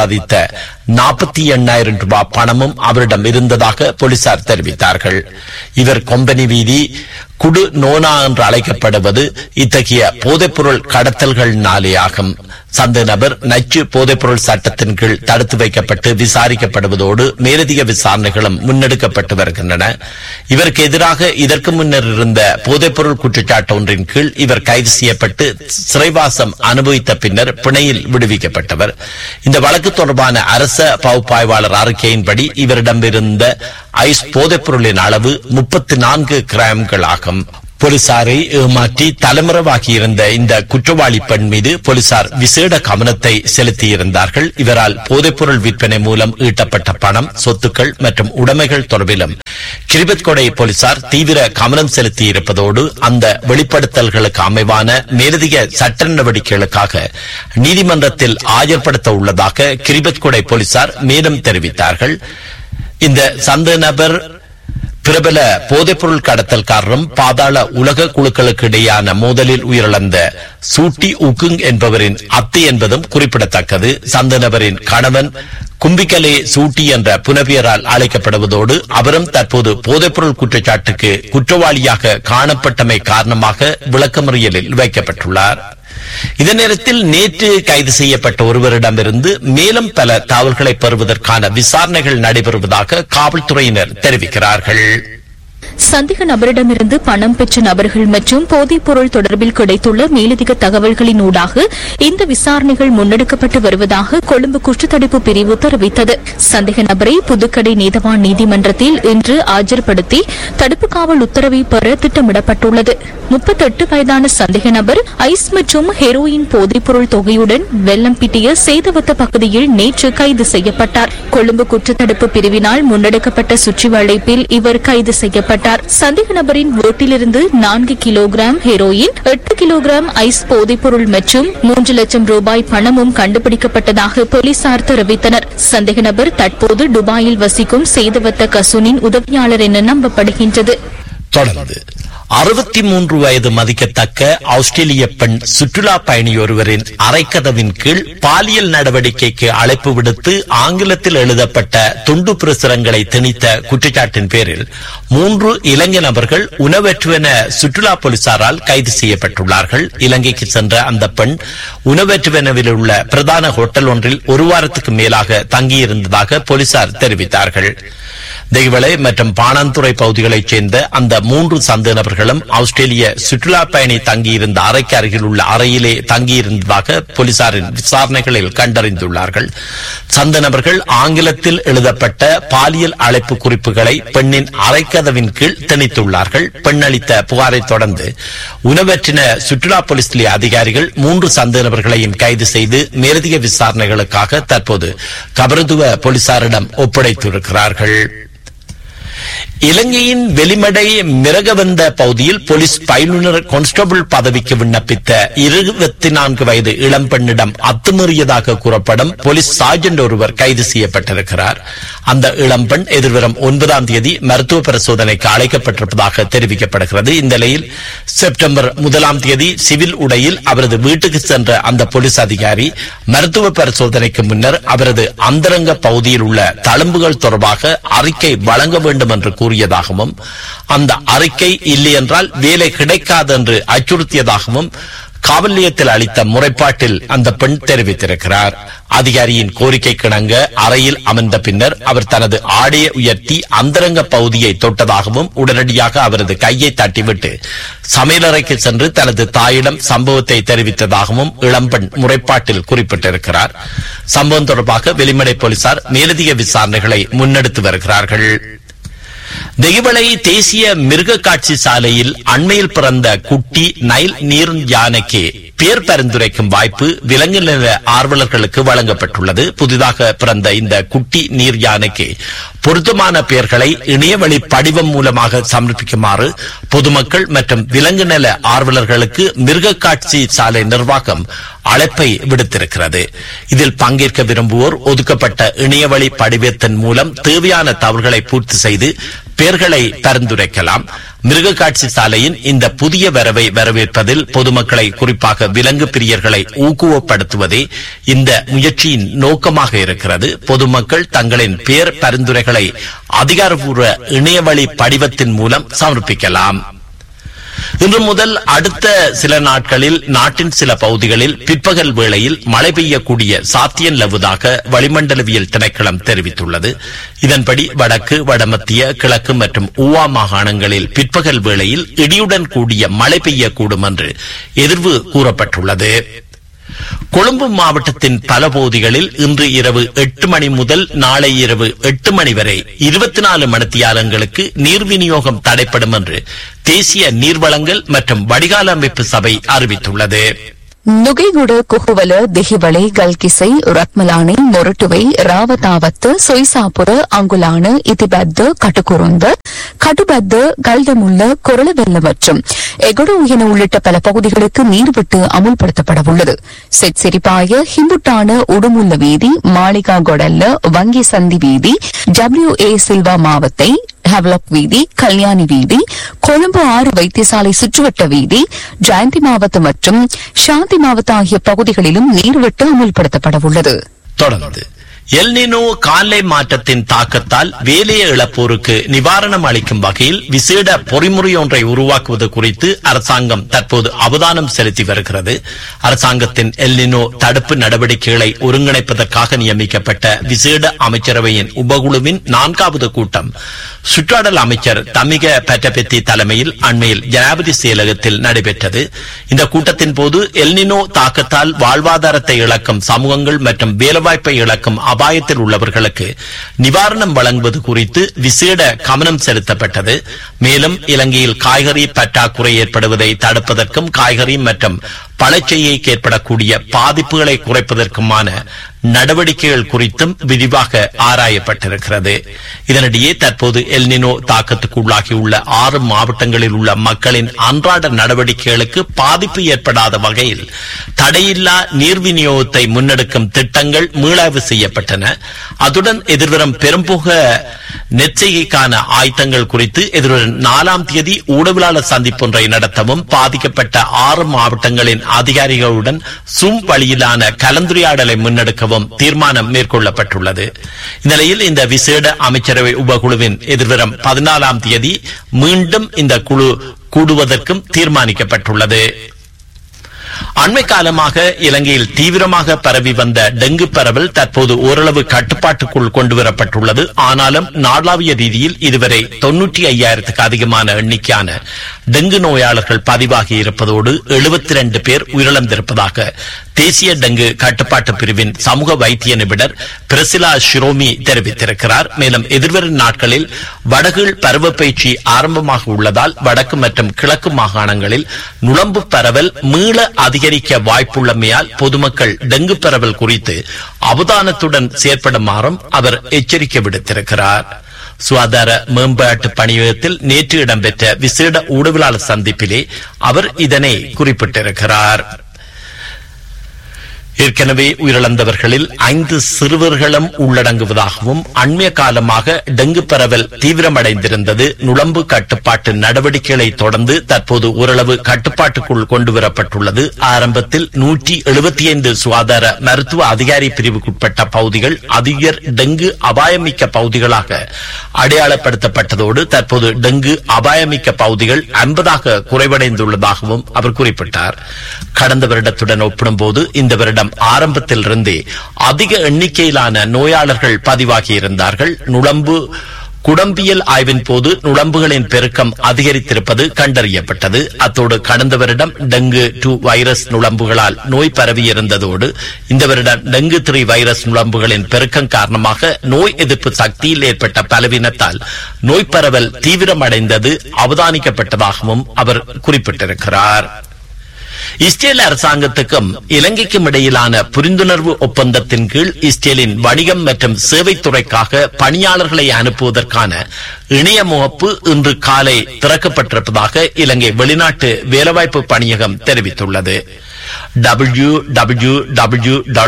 மதித்த நாற்பத்தி எண்ணாயிரம் ரூபாய் பணமும் அவரிடம் இருந்ததாக போலீசார் தெரிவித்தார்கள் இவர் கொம்பனி வீதி குடு நோனா என்று அழைக்கப்படுவது இத்தகைய போதைப்பொருள் கடத்தல்களினாலே ஆகும் சந்த நபர் நச்சு போதைப்பொருள் சட்டத்தின் கீழ் தடுத்து வைக்கப்பட்டு விசாரிக்கப்படுவதோடு மேலதிக விசாரணைகளும் முன்னெடுக்கப்பட்டு வருகின்றன இவருக்கு எதிராக இதற்கு முன்னர் இருந்த போதைப்பொருள் குற்றச்சாட்டு ஒன்றின் கீழ் இவர் கைது செய்யப்பட்டு சிறைவாசம் அனுபவித்த பின்னர் பிணையில் விடுவிக்கப்பட்டவர் இந்த வழக்கு தொடர்பான அரச பகுப்பாய்வாளர் அறிக்கையின்படி இவரிடமிருந்த ஐஸ் போதைப்பொருளின் அளவு முப்பத்தி நான்கு கிராம்கள் ஆகும் போலீசாரை ஏமாற்றி தலைமறைவாகியிருந்த இந்த குற்றவாளி பெண் மீது போலீசார் விசேட கவனத்தை செலுத்தியிருந்தார்கள் இவரால் போதைப்பொருள் விற்பனை மூலம் ஈட்டப்பட்ட பணம் சொத்துக்கள் மற்றும் உடைமைகள் தொடர்பிலும் கிரிபத் கொடை போலீசார் தீவிர கவனம் செலுத்தி இருப்பதோடு அந்த வெளிப்படுத்தல்களுக்கு அமைவான மேலதிக சட்ட நடவடிக்கைகளுக்காக நீதிமன்றத்தில் ஆஜர்படுத்த உள்ளதாக கிரிபத் கொடை போலீசார் மேலும் தெரிவித்தார்கள் இந்த சந்த நபர் பிரபல போதைப்பொருள் கடத்தல்காரரும் பாதாள உலக குழுக்களுக்கு இடையான மோதலில் உயிரிழந்த சூட்டி உக்குங் என்பவரின் அத்தை என்பதும் குறிப்பிடத்தக்கது சந்த நபரின் கணவன் கும்பிக்கலே சூட்டி என்ற புனவியரால் அழைக்கப்படுவதோடு அவரும் தற்போது போதைப்பொருள் குற்றச்சாட்டுக்கு குற்றவாளியாக காணப்பட்டமை காரணமாக விளக்கமறியலில் வைக்கப்பட்டுள்ளார் இதே நேரத்தில் நேற்று கைது செய்யப்பட்ட ஒருவரிடமிருந்து மேலும் பல தகவல்களை பெறுவதற்கான விசாரணைகள் நடைபெறுவதாக காவல்துறையினர் தெரிவிக்கிறார்கள் சந்தேக நபரிடமிருந்து பணம் பெற்ற நபர்கள் மற்றும் போதைப் பொருள் தொடர்பில் கிடைத்துள்ள மேலதிக தகவல்களின் ஊடாக இந்த விசாரணைகள் முன்னெடுக்கப்பட்டு வருவதாக கொழும்பு குற்றத்தடுப்பு பிரிவு தெரிவித்தது சந்தேக நபரை புதுக்கடை நீதவான் நீதிமன்றத்தில் இன்று ஆஜர்படுத்தி தடுப்பு காவல் உத்தரவை பெற திட்டமிடப்பட்டுள்ளது முப்பத்தெட்டு வயதான சந்தேக நபர் ஐஸ் மற்றும் ஹெரோயின் போதைப்பொருள் தொகையுடன் வெள்ளம் பிட்டிய சேதவத்த பகுதியில் நேற்று கைது செய்யப்பட்டார் கொழும்பு குற்றத்தடுப்பு பிரிவினால் முன்னெடுக்கப்பட்ட சுற்றி வளைப்பில் இவர் கைது செய்யப்பட்டார் சந்தேக நபரின் வீட்டிலிருந்து நான்கு கிலோகிராம் ஹெரோயின் எட்டு கிலோகிராம் ஐஸ் போதைப்பொருள் மற்றும் மூன்று லட்சம் ரூபாய் பணமும் கண்டுபிடிக்கப்பட்டதாக போலீசார் தெரிவித்தனர் சந்தேக நபர் தற்போது துபாயில் வசிக்கும் சேதவத்த கசுனின் உதவியாளர் என நம்பப்படுகின்றது தொடர்ந்து அறுபத்தி மூன்று வயது மதிக்கத்தக்க ஆஸ்திரேலிய பெண் சுற்றுலா பயணி ஒருவரின் அரைக்கதவின் கீழ் பாலியல் நடவடிக்கைக்கு அழைப்பு விடுத்து ஆங்கிலத்தில் எழுதப்பட்ட துண்டு பிரசுரங்களை திணித்த குற்றச்சாட்டின் பேரில் மூன்று இலங்கை நபர்கள் உணவற்றுவென சுற்றுலா போலீசாரால் கைது செய்யப்பட்டுள்ளார்கள் இலங்கைக்கு சென்ற அந்த பெண் உணவற்றுவெனவில் உள்ள பிரதான ஹோட்டல் ஒன்றில் ஒரு வாரத்துக்கு மேலாக தங்கியிருந்ததாக போலீசார் தெரிவித்தார்கள் தெய்வளை மற்றும் பாணந்துறை பகுதிகளைச் சேர்ந்த அந்த மூன்று சந்த நபர்களும் ஆஸ்திரேலிய சுற்றுலா பயணி தங்கியிருந்த அறைக்கு அருகில் உள்ள அறையிலே தங்கியிருந்ததாக போலீசாரின் விசாரணைகளில் கண்டறிந்துள்ளார்கள் சந்த நபர்கள் ஆங்கிலத்தில் எழுதப்பட்ட பாலியல் அழைப்பு குறிப்புகளை பெண்ணின் அரைக்கதவின் கீழ் திணித்துள்ளார்கள் பெண் அளித்த புகாரை தொடர்ந்து உணவற்றின சுற்றுலா போலீஸ் நிலைய அதிகாரிகள் மூன்று சந்த நபர்களையும் கைது செய்து மேலதிக விசாரணைகளுக்காக தற்போது கபரதுவ போலீசாரிடம் ஒப்படைத்திருக்கிறார்கள் இலங்கையின் வெளிமடை மிரகவந்த பகுதியில் போலீஸ் பயிலுனர் கான்ஸ்டபிள் பதவிக்கு விண்ணப்பித்த இருபத்தி நான்கு வயது இளம்பெண்ணிடம் அத்துமீறியதாக கூறப்படும் போலீஸ் சார்ஜென்ட் ஒருவர் கைது செய்யப்பட்டிருக்கிறார் அந்த இளம்பெண் எதிர்வரும் ஒன்பதாம் தேதி மருத்துவ பரிசோதனைக்கு அழைக்கப்பட்டிருப்பதாக தெரிவிக்கப்படுகிறது இந்த நிலையில் செப்டம்பர் முதலாம் தேதி சிவில் உடையில் அவரது வீட்டுக்கு சென்ற அந்த போலீஸ் அதிகாரி மருத்துவ பரிசோதனைக்கு முன்னர் அவரது அந்தரங்க பகுதியில் உள்ள தழும்புகள் தொடர்பாக அறிக்கை வழங்க வேண்டும் என்று கூறியதாகவும் அந்த அறிக்கை இல்லை என்றால் வேலை கிடைக்காது என்று அச்சுறுத்தியதாகவும் காவல் நிலையத்தில் அளித்த முறைப்பாட்டில் அந்த பெண் தெரிவித்திருக்கிறார் அதிகாரியின் கோரிக்கை கிணங்க அறையில் அமர்ந்த பின்னர் அவர் தனது ஆடையை உயர்த்தி அந்தரங்க பகுதியை தொட்டதாகவும் உடனடியாக அவரது கையை தட்டிவிட்டு சமையலறைக்கு சென்று தனது தாயிடம் சம்பவத்தை தெரிவித்ததாகவும் இளம்பெண் முறைப்பாட்டில் குறிப்பிட்டிருக்கிறார் சம்பவம் தொடர்பாக வெளிமடை போலீசார் மேலதிக விசாரணைகளை முன்னெடுத்து வருகிறார்கள் தெய்வளை தேசிய மிருக காட்சி சாலையில் அண்மையில் பிறந்த குட்டி நைல் நீர் யானைக்கு பேர் பரிந்துரைக்கும் வாய்ப்பு விலங்கு நில ஆர்வலர்களுக்கு வழங்கப்பட்டுள்ளது புதிதாக பிறந்த இந்த குட்டி நீர் யானைக்கு பொருத்தமான பெயர்களை இணையவழி படிவம் மூலமாக சமர்ப்பிக்குமாறு பொதுமக்கள் மற்றும் விலங்கு நல ஆர்வலர்களுக்கு மிருக காட்சி சாலை நிர்வாகம் அழைப்பை விடுத்திருக்கிறது இதில் பங்கேற்க விரும்புவோர் ஒதுக்கப்பட்ட இணையவழி படிவத்தின் மூலம் தேவையான தவறுகளை பூர்த்தி செய்து பெயர்களை பரிந்துரைக்கலாம் மிருக காட்சி சாலையின் இந்த புதிய வரவை வரவேற்பதில் பொதுமக்களை குறிப்பாக விலங்கு பிரியர்களை ஊக்குவப்படுத்துவதே இந்த முயற்சியின் நோக்கமாக இருக்கிறது பொதுமக்கள் தங்களின் பெயர் பரிந்துரைகளை அதிகாரப்பூர்வ இணையவழி படிவத்தின் மூலம் சமர்ப்பிக்கலாம் இன்று முதல் அடுத்த சில நாட்களில் நாட்டின் சில பகுதிகளில் பிற்பகல் வேளையில் மழை பெய்யக்கூடிய சாத்தியம் நிலவுவதாக வளிமண்டலவியல் திணைக்களம் தெரிவித்துள்ளது இதன்படி வடக்கு வடமத்திய கிழக்கு மற்றும் ஊவா மாகாணங்களில் பிற்பகல் வேளையில் இடியுடன் கூடிய மழை பெய்யக்கூடும் என்று எதிர்வு கூறப்பட்டுள்ளது கொழும்பு மாவட்டத்தின் பல பகுதிகளில் இன்று இரவு எட்டு மணி முதல் நாளை இரவு எட்டு மணி வரை இருபத்தி நாலு மணித்தியாலங்களுக்கு நீர் விநியோகம் தடைப்படும் என்று தேசிய நீர்வளங்கள் மற்றும் வடிகால் அமைப்பு சபை அறிவித்துள்ளது ನುಗೈಗುಡ ಕುಹುವಲ ದೆಹಿವಳೆ ಗಲ್ಕಿಸೈ ರತ್ಮಲಾಣಿ ಮೊರಟುವೈ ರಾವತಾವತ್ ಸೊಯ್ಸಾಪುರ ಅಂಗುಲಾன இதிபத்த கட்டுக்குருந்த கட்டுபத்த கல்தமுள்ள குரளவெல்ல மற்றும் எகடு என உள்ளிட்ட பல பகுதிகளுக்கு நீர்விட்டு அமுல்படுத்தப்பட உள்ளது செட் சிரிப்பாய ஹிம்புட்டான உடுமுல்ல வீதி மாளிகா கொடல்ல வங்கி சந்தி வீதி டபிள்யூ ஏ சில்வா மாவத்தை ஹெவ்லாக் வீதி கல்யாணி வீதி கொழும்பு ஆறு வைத்தியசாலை சுற்றுவட்ட வீதி ஜெயந்தி மாவட்ட மற்றும் சாந்தி மாவட்ட ஆகிய பகுதிகளிலும் நீர்வெட்டு அமுல்படுத்தப்பட உள்ளது தொடர்ந்து எல்னினோ காலை மாற்றத்தின் தாக்கத்தால் வேலையை இழப்போருக்கு நிவாரணம் அளிக்கும் வகையில் விசேட பொறிமுறை ஒன்றை உருவாக்குவது குறித்து அரசாங்கம் தற்போது அவதானம் செலுத்தி வருகிறது அரசாங்கத்தின் எல்னினோ தடுப்பு நடவடிக்கைகளை ஒருங்கிணைப்பதற்காக நியமிக்கப்பட்ட விசேட அமைச்சரவையின் உபகுழுவின் நான்காவது கூட்டம் சுற்றாடல் அமைச்சர் தமிக பட்டபெத்தி தலைமையில் அண்மையில் ஜனாதிபதி செயலகத்தில் நடைபெற்றது இந்த கூட்டத்தின் போது எல்னினோ தாக்கத்தால் வாழ்வாதாரத்தை இழக்கும் சமூகங்கள் மற்றும் வேலைவாய்ப்பை இழக்கும் அபாயத்தில் உள்ளவர்களுக்கு நிவாரணம் வழங்குவது குறித்து விசேட கவனம் செலுத்தப்பட்டது மேலும் இலங்கையில் காய்கறி பற்றாக்குறை ஏற்படுவதை தடுப்பதற்கும் காய்கறி மற்றும் பழச்செய்கைக்கு ஏற்படக்கூடிய பாதிப்புகளை குறைப்பதற்குமான நடவடிக்கைகள் குறித்தும் விரிவாக ஆராயப்பட்டிருக்கிறது இதனிடையே தற்போது எல்னினோ தாக்கத்துக்கு உள்ளாகியுள்ள ஆறு மாவட்டங்களில் உள்ள மக்களின் அன்றாட நடவடிக்கைகளுக்கு பாதிப்பு ஏற்படாத வகையில் தடையில்லா நீர் விநியோகத்தை முன்னெடுக்கும் திட்டங்கள் மீளாய்வு செய்யப்பட்டன அதுடன் எதிர்வரும் பெரும்புக நெற்செய்கைக்கான ஆயத்தங்கள் குறித்து எதிர்வரும் நாலாம் தேதி ஊடகவியலாளர் சந்திப்பொன்றை நடத்தவும் பாதிக்கப்பட்ட ஆறு மாவட்டங்களின் அதிகாரிகளுடன் சும் வழியிலான கலந்துரையாடலை முன்னெடுக்கவும் தீர்மானம் மேற்கொள்ளப்பட்டுள்ளது இந்நிலையில் இந்த விசேட அமைச்சரவை உபகுழுவின் எதிர்வரும் பதினாலாம் தேதி மீண்டும் இந்த குழு கூடுவதற்கும் தீர்மானிக்கப்பட்டுள்ளது அண்மை காலமாக இலங்கையில் தீவிரமாக பரவி வந்த டெங்கு பரவல் தற்போது ஓரளவு கட்டுப்பாட்டுக்குள் கொண்டுவரப்பட்டுள்ளது ஆனாலும் நாளாவிய ரீதியில் இதுவரை தொன்னூற்றி ஐயாயிரத்துக்கு அதிகமான எண்ணிக்கையான டெங்கு நோயாளர்கள் பதிவாகி இருப்பதோடு எழுபத்தி ரெண்டு பேர் உயிரிழந்திருப்பதாக தேசிய டெங்கு கட்டுப்பாட்டு பிரிவின் சமூக வைத்திய நிபுணர் பிரசிலா ஷிரோமி தெரிவித்திருக்கிறார் மேலும் எதிர்வரும் நாட்களில் வடகில் பருவப்பயிற்சி ஆரம்பமாக உள்ளதால் வடக்கு மற்றும் கிழக்கு மாகாணங்களில் நுளம்பு பரவல் மீள அதிகரிக்க வாய்ப்புள்ளமையால் பொதுமக்கள் டெங்கு பரவல் குறித்து அவதானத்துடன் செயற்படுமாறும் அவர் எச்சரிக்கை விடுத்திருக்கிறார் சுகாதார மேம்பாட்டு பணியகத்தில் நேற்று இடம்பெற்ற விசேட ஊடகவியலாளர் சந்திப்பிலே அவர் இதனை குறிப்பிட்டிருக்கிறார் ஏற்கனவே உயிரிழந்தவர்களில் ஐந்து சிறுவர்களும் உள்ளடங்குவதாகவும் அண்மைய காலமாக டெங்கு பரவல் தீவிரமடைந்திருந்தது நுளம்பு கட்டுப்பாட்டு நடவடிக்கைகளை தொடர்ந்து தற்போது ஓரளவு கட்டுப்பாட்டுக்குள் கொண்டுவரப்பட்டுள்ளது ஆரம்பத்தில் நூற்றி எழுபத்தி ஐந்து சுகாதார மருத்துவ அதிகாரி பிரிவுக்குட்பட்ட பகுதிகள் அதிகர் டெங்கு அபாயமிக்க பகுதிகளாக அடையாளப்படுத்தப்பட்டதோடு தற்போது டெங்கு அபாயமிக்க பகுதிகள் ஐம்பதாக குறைவடைந்துள்ளதாகவும் அவர் குறிப்பிட்டார் கடந்த வருடத்துடன் ஒப்பிடும்போது இந்த வருடம் ஆரம்பத்திலிருந்தே அதிக எண்ணிக்கையிலான நோயாளர்கள் பதிவாகி இருந்தார்கள் நுளம்பு குடம்பியல் ஆய்வின் போது நுளம்புகளின் பெருக்கம் அதிகரித்திருப்பது கண்டறியப்பட்டது அத்தோடு கடந்த வருடம் டெங்கு டூ வைரஸ் நுளம்புகளால் நோய் பரவியிருந்ததோடு இந்த வருடம் டெங்கு த்ரீ வைரஸ் நுளம்புகளின் பெருக்கம் காரணமாக நோய் எதிர்ப்பு சக்தியில் ஏற்பட்ட பலவீனத்தால் நோய் பரவல் தீவிரமடைந்தது அவதானிக்கப்பட்டதாகவும் அவர் குறிப்பிட்டிருக்கிறார் இஸ்ரேல் அரசாங்கத்துக்கும் இலங்கைக்கும் இடையிலான புரிந்துணர்வு ஒப்பந்தத்தின் கீழ் இஸ்ரேலின் வணிகம் மற்றும் சேவைத்துறைக்காக பணியாளர்களை அனுப்புவதற்கான இணைய முகப்பு இன்று காலை திறக்கப்பட்டிருப்பதாக இலங்கை வெளிநாட்டு வேலைவாய்ப்பு பணியகம் தெரிவித்துள்ளது W W W dot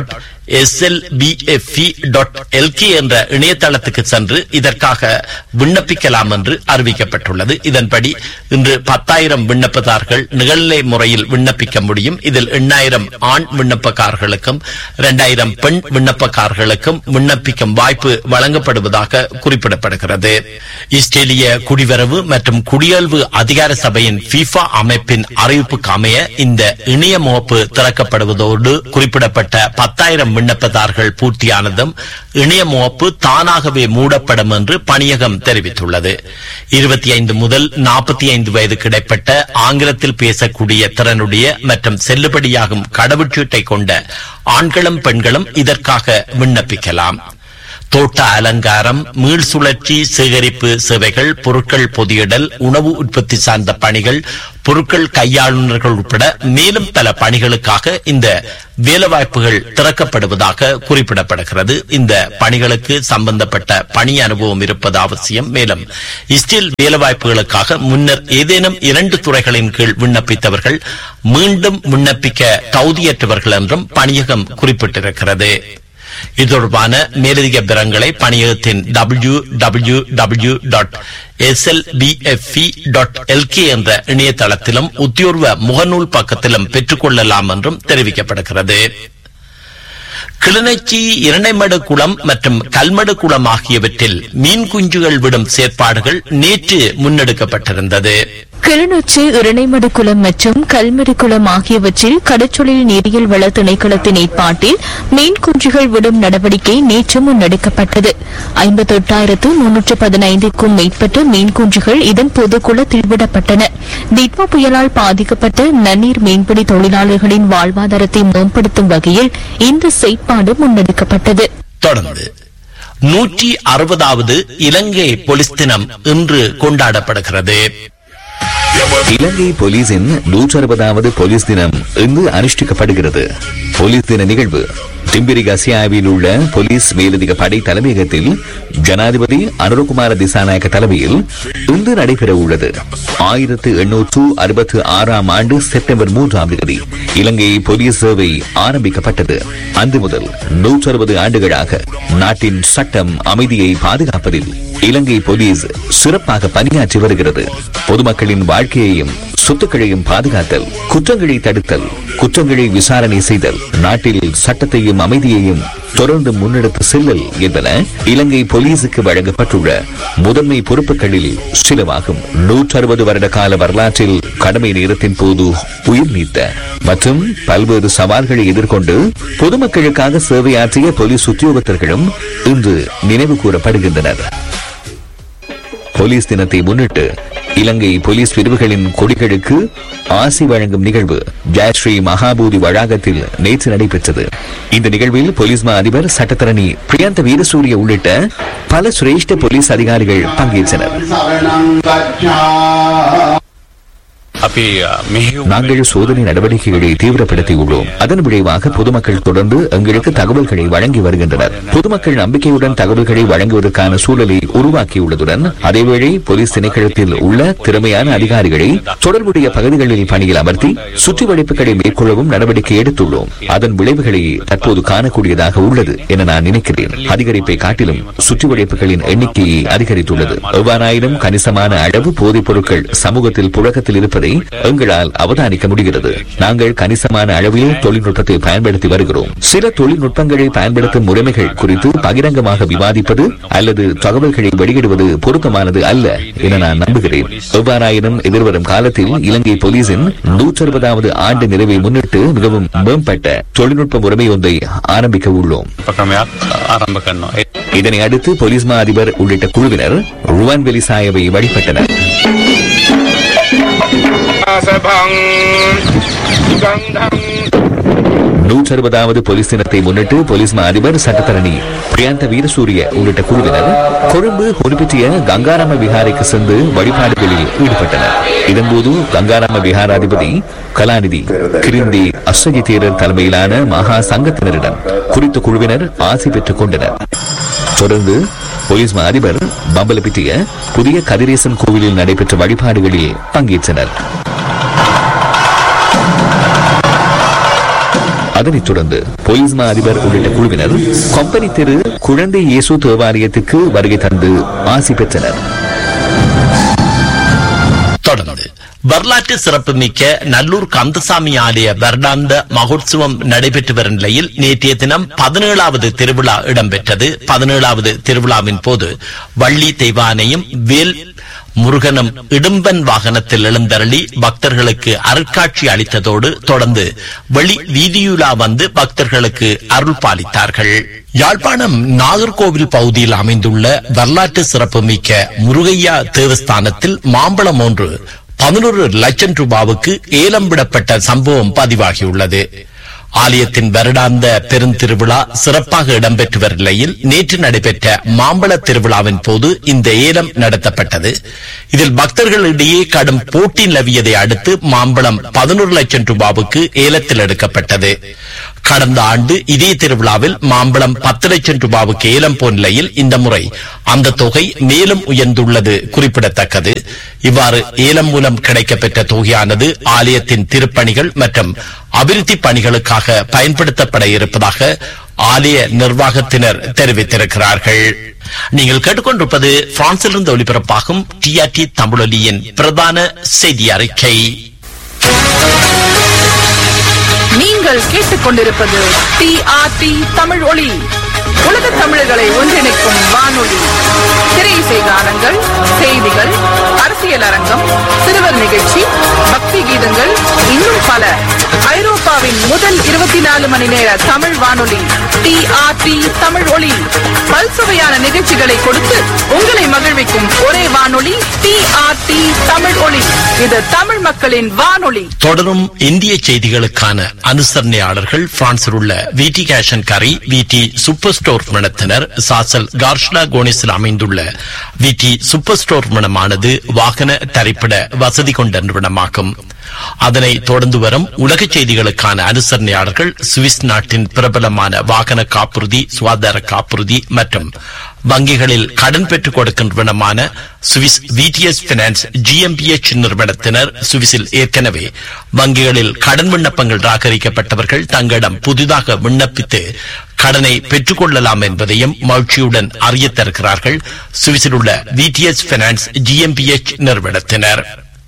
SLBFE dot LK என்ற இணையதளத்துக்கு சென்று இதற்காக விண்ணப்பிக்கலாம் என்று அறிவிக்கப்பட்டுள்ளது இதன்படி இன்று பத்தாயிரம் விண்ணப்பதார்கள் நிகழ்நிலை முறையில் விண்ணப்பிக்க முடியும் இதில் எண்ணாயிரம் ஆண் விண்ணப்பக்காரர்களுக்கும் இரண்டாயிரம் பெண் விண்ணப்பக்காரர்களுக்கும் விண்ணப்பிக்கும் வாய்ப்பு வழங்கப்படுவதாக குறிப்பிடப்படுகிறது இஸ்ரேலிய குடிவரவு மற்றும் குடியல்வு அதிகார சபையின் FIFA அமைப்பின் அறிவிப்புக்கு அமைய இந்த இணைய முகப்பு திறக்கப்படுவதோடு குறிப்பிடப்பட்ட பத்தாயிரம் விண்ணப்பதார்கள் பூர்த்தியானதும் இணைய முகப்பு தானாகவே மூடப்படும் என்று பணியகம் தெரிவித்துள்ளது இருபத்தி ஐந்து முதல் நாற்பத்தி ஐந்து வயது கிடைப்பட்ட ஆங்கிலத்தில் பேசக்கூடிய திறனுடைய மற்றும் செல்லுபடியாகும் கடவுச்சீட்டை கொண்ட ஆண்களும் பெண்களும் இதற்காக விண்ணப்பிக்கலாம் தோட்ட அலங்காரம் மீள் சுழற்சி சேகரிப்பு சேவைகள் பொருட்கள் பொதியிடல் உணவு உற்பத்தி சார்ந்த பணிகள் பொருட்கள் கையாளுநர்கள் உட்பட மேலும் பல பணிகளுக்காக இந்த வேலைவாய்ப்புகள் திறக்கப்படுவதாக குறிப்பிடப்படுகிறது இந்த பணிகளுக்கு சம்பந்தப்பட்ட பணி அனுபவம் இருப்பது அவசியம் மேலும் இஸ்ரேல் வேலைவாய்ப்புகளுக்காக முன்னர் ஏதேனும் இரண்டு துறைகளின் கீழ் விண்ணப்பித்தவர்கள் மீண்டும் விண்ணப்பிக்க தகுதியற்றவர்கள் என்றும் பணியகம் குறிப்பிட்டிருக்கிறது இது தொடர்பான மேலதிக விவரங்களை பணியகத்தின் W W W dot SLBFE dot LK என்ற இணையதளத்திலும் உத்தியோர்வ முகநூல் பக்கத்திலும் பெற்றுக்கொள்ளலாம் என்றும் தெரிவிக்கப்படுகிறது கிளிநொச்சி இரண்டைமடு குளம் மற்றும் கல்மடு குளம் ஆகியவற்றில் மீன் குஞ்சுகள் விடும் செயற்பாடுகள் நேற்று முன்னெடுக்கப்பட்டிருந்தது கிளிநொச்சி இரணைமடு குளம் மற்றும் கல்மடு குளம் ஆகியவற்றில் கடற்றொழில் நீரியல் வள திணைக்களத்தின் ஏற்பாட்டில் மீன் குஞ்சுகள் விடும் நடவடிக்கை நேற்று முன்னெடுக்கப்பட்டது ஐம்பத்தெட்டாயிரத்து முன்னூற்று பதினைந்துக்கும் மேற்பட்ட மீன் குஞ்சுகள் இதன்போது குளத்தில் விடப்பட்டன திட்வா புயலால் பாதிக்கப்பட்ட நன்னீர் மீன்பிடி தொழிலாளர்களின் வாழ்வாதாரத்தை மேம்படுத்தும் வகையில் இந்த செயற்பாடு முன்னெடுக்கப்பட்டது தொடர்ந்து நூற்றி அறுபதாவது இலங்கை போலீஸ் தினம் இன்று கொண்டாடப்படுகிறது இலங்கை போலீசின் நூற்றி அறுபதாவது போலீஸ் தினம் இன்று அனுஷ்டிக்கப்படுகிறது போலீஸ் தின நிகழ்வு திம்பிரி கசியாவில் உள்ள போலீஸ் மேலதிக படை தலைமையகத்தில் ஜனாதிபதி அனுரகுமார திசாநாயக்க தலைமையில் இன்று நடைபெற உள்ளது ஆயிரத்து எண்ணூற்று அறுபத்தி ஆறாம் ஆண்டு செப்டம்பர் மூன்றாம் தேதி இலங்கை போலீஸ் சேவை ஆரம்பிக்கப்பட்டது அன்று முதல் நூற்றி அறுபது ஆண்டுகளாக நாட்டின் சட்டம் அமைதியை பாதுகாப்பதில் இலங்கை போலீஸ் சிறப்பாக பணியாற்றி வருகிறது பொதுமக்களின் வாழ்க்கையையும் சொத்துக்களையும் பாதுகாத்தல் குற்றங்களை தடுத்தல் குற்றங்களை விசாரணை செய்தல் நாட்டில் சட்டத்தையும் அமைதியையும் தொடர்ந்து முன்னெடுத்து செல்லல் என்பன இலங்கை போலீசுக்கு வழங்கப்பட்டுள்ள முதன்மை பொறுப்புகளில் சிலவாகும் நூற்றி அறுபது வருட கால வரலாற்றில் கடமை நேரத்தின் போது உயிர் நீத்த மற்றும் பல்வேறு சவால்களை எதிர்கொண்டு பொதுமக்களுக்காக சேவையாற்றிய போலீஸ் உத்தியோகத்தர்களும் இன்று நினைவு கூறப்படுகின்றனர் போலீஸ் தினத்தை முன்னிட்டு இலங்கை போலீஸ் பிரிவுகளின் கொடிகளுக்கு ஆசி வழங்கும் நிகழ்வு ஜெயஸ்ரீ மகாபூதி வளாகத்தில் நேற்று நடைபெற்றது இந்த நிகழ்வில் போலீஸ் மா அதிபர் சட்டத்தரணி பிரியந்த வீரசூரிய உள்ளிட்ட பல சிரேஷ்ட போலீஸ் அதிகாரிகள் பங்கேற்றனர் අපි මෙහෙව් நாங்கள் சோதனை நடவடிக்கைகளை தீவிரப்படுத்தியுள்ளோம் அதன் விளைவாக பொதுமக்கள் தொடர்ந்து எங்களுக்கு தகவல்களை வழங்கி வருகின்றனர் பொதுமக்கள் நம்பிக்கையுடன் தகவல்களை வழங்குவதற்கான சூழலை உருவாக்கியுள்ளதுடன் அதேவேளை போலீஸ் திணைக்களத்தில் உள்ள திறமையான அதிகாரிகளை தொடர்புடைய பகுதிகளில் பணியில் அமர்த்தி சுற்றிவளைப்புகளை மேற்கொள்ளவும் நடவடிக்கை எடுத்துள்ளோம் அதன் விளைவுகளை தற்போது காணக்கூடியதாக உள்ளது என நான் நினைக்கிறேன் அதிகரிப்பை காட்டிலும் சுற்றிவளைப்புகளின் எண்ணிக்கையை அதிகரித்துள்ளது எவ்வாறாயினும் கணிசமான அளவு போதைப் பொருட்கள் சமூகத்தில் புழக்கத்தில் இருப்பதை எங்களால் அவதானிக்க முடிகிறது நாங்கள் கணிசமான அளவில் தொழில்நுட்பத்தை பயன்படுத்தி வருகிறோம் சில தொழில்நுட்பங்களை பயன்படுத்தும் முறைமைகள் குறித்து பகிரங்கமாக விவாதிப்பது அல்லது தகவல்களை வெளியிடுவது பொருத்தமானது அல்ல என நான் நம்புகிறேன் எவ்வாறாயினும் எதிர்வரும் காலத்தில் இலங்கை போலீசின் நூற்றி அறுபதாவது ஆண்டு நிறைவை முன்னிட்டு மிகவும் மேம்பட்ட தொழில்நுட்ப முறைமை ஒன்றை ஆரம்பிக்க உள்ளோம் උපක්‍රමයක් ආරම්භ කරනවා. ඒ- இதனை அடுத்து போலீஸ் மா அதிபர் உள்ளிட்ட குழுவினர் ருவான் வெலிசாயவை வழிபட்டனர் நூற்றி அறுபதாவது போலீஸ் தினத்தை முன்னிட்டு போலீஸ் மா அதிபர் சட்டத்தரணி பிரியந்த வீரசூரிய உள்ளிட்ட குழுவினர் கொழும்பு ஒலிபெற்றிய கங்காராம விஹாரைக்கு சென்று வழிபாடுகளில் ஈடுபட்டனர் இதன்போது கங்காராம விஹாராதிபதி கலாநிதி கிரிந்தி அஸ்வஜி தேரர் தலைமையிலான மகா சங்கத்தினரிடம் குறித்த குழுவினர் ஆசி பெற்றுக் கொண்டனர் தொடர்ந்து போலீஸ் மா அதிபர் பம்பலப்பிட்டிய புதிய கதிரேசன் கோவிலில் நடைபெற்ற வழிபாடுகளில் பங்கேற்றனர் அதனைத் தொடர்ந்து போலீஸ் மா அதிபர் உள்ளிட்ட குழுவினர் கொம்பனி தெரு குழந்தை இயேசு தேவாலயத்துக்கு வருகை தந்து ஆசி பெற்றனர் தொடர்ந்து வரலாற்று சிறப்புமிக்க நல்லூர் கந்தசாமி ஆலய வருடாந்த மகோத்சவம் நடைபெற்று வரும் நிலையில் நேற்றைய தினம் பதினேழாவது திருவிழா இடம்பெற்றது பதினேழாவது திருவிழாவின் போது வள்ளி தெய்வானையும் வேல் முருகனும் இடும்பன் வாகனத்தில் எழுந்தருளி பக்தர்களுக்கு அருட்காட்சி அளித்ததோடு தொடர்ந்து வெளி வீதியுலா வந்து பக்தர்களுக்கு அருள் பாலித்தார்கள் யாழ்ப்பாணம் நாகர்கோவில் பகுதியில் அமைந்துள்ள வரலாற்று சிறப்புமிக்க முருகையா தேவஸ்தானத்தில் மாம்பழம் ஒன்று பதினொரு லட்சம் ரூபாவுக்கு ஏலம் விடப்பட்ட சம்பவம் பதிவாகியுள்ளது ஆலயத்தின் வருடாந்த பெருந்திருவிழா சிறப்பாக இடம்பெற்று வரும் நிலையில் நேற்று நடைபெற்ற மாம்பழ திருவிழாவின் போது இந்த ஏலம் நடத்தப்பட்டது இதில் பக்தர்களிடையே கடும் போட்டி நிலவியதை அடுத்து மாம்பழம் பதினொரு லட்சம் ரூபாவுக்கு ஏலத்தில் எடுக்கப்பட்டது கடந்த ஆண்டு இதே திருவிழாவில் மாம்பழம் பத்து லட்சம் ரூபாவுக்கு ஏலம் போன நிலையில் இந்த முறை அந்த தொகை மேலும் உயர்ந்துள்ளது குறிப்பிடத்தக்கது இவ்வாறு ஏலம் மூலம் கிடைக்கப்பெற்ற தொகையானது ஆலயத்தின் திருப்பணிகள் மற்றும் அபிவிருத்தி பணிகளுக்காக பயன்படுத்தப்பட இருப்பதாக ஆலய நிர்வாகத்தினர் தெரிவித்திருக்கிறார்கள் நீங்கள் கேட்டுக்கொண்டிருப்பது பிரான்சிலிருந்து ஒலிபரப்பாகும் டிஆர்டி தமிழொலியின் பிரதான செய்தி அறிக்கை நீங்கள் கேட்டுக்கொண்டிருப்பது டிஆர்டி தமிழ் ஒளி உலக தமிழர்களை ஒன்றிணைக்கும் வானொலி திரையிசை கானங்கள் செய்திகள் அரசியல் அரங்கம் சிறுவர் நிகழ்ச்சி பக்தி கீதங்கள் இன்னும் பல ஐரோப்பாவின் முதல் இருபத்தி நாலு மணி நேர தமிழ் வானொலி டிஆர்டி தமிழ் ஒளி பல்சுவையான நிகழ்ச்சிகளை கொடுத்து உங்களை மகிழ்விக்கும் ஒரே வானொலி டிஆர்டி தமிழ் ஒளி இது தமிழ் மக்களின் வானொலி தொடரும் இந்திய செய்திகளுக்கான அனுசரணையாளர்கள் பிரான்சில் உள்ள விடி கேஷன் கரி விடி சூப்பர் ஸ்டோர் நிறுவனத்தினர் சாசல் கார்ஷ்லா கோனிஸில் அமைந்துள்ள விடி சூப்பர் ஸ்டோர் நிறுவனமானது வாகன தரிப்பிட வசதி கொண்ட நிறுவனமாகும் அதனை தொடர்ந்து வரும் உலக செய்திகளுக்கான அனுசரணையாளர்கள் சுவிஸ் நாட்டின் பிரபலமான வாகன காப்புறுதி சுகாதார காப்புறுதி மற்றும் வங்கிகளில் கடன் பெற்றுக் கொடுக்கின்றனமான சுவிஸ் விடிஎஸ் பினான்ஸ் ஜிஎம்பிஎச் நிறுவனத்தினர் சுவிஸில் ஏற்கனவே வங்கிகளில் கடன் விண்ணப்பங்கள் ராகரிக்கப்பட்டவர்கள் தங்களிடம் புதிதாக விண்ணப்பித்து கடனை பெற்றுக் கொள்ளலாம் என்பதையும் மகிழ்ச்சியுடன் அறியத் தருகிறார்கள் சுவிஸில் உள்ள விடிஎஸ் பினான்ஸ் ஜிஎம்பிஎச் நிறுவனத்தினர்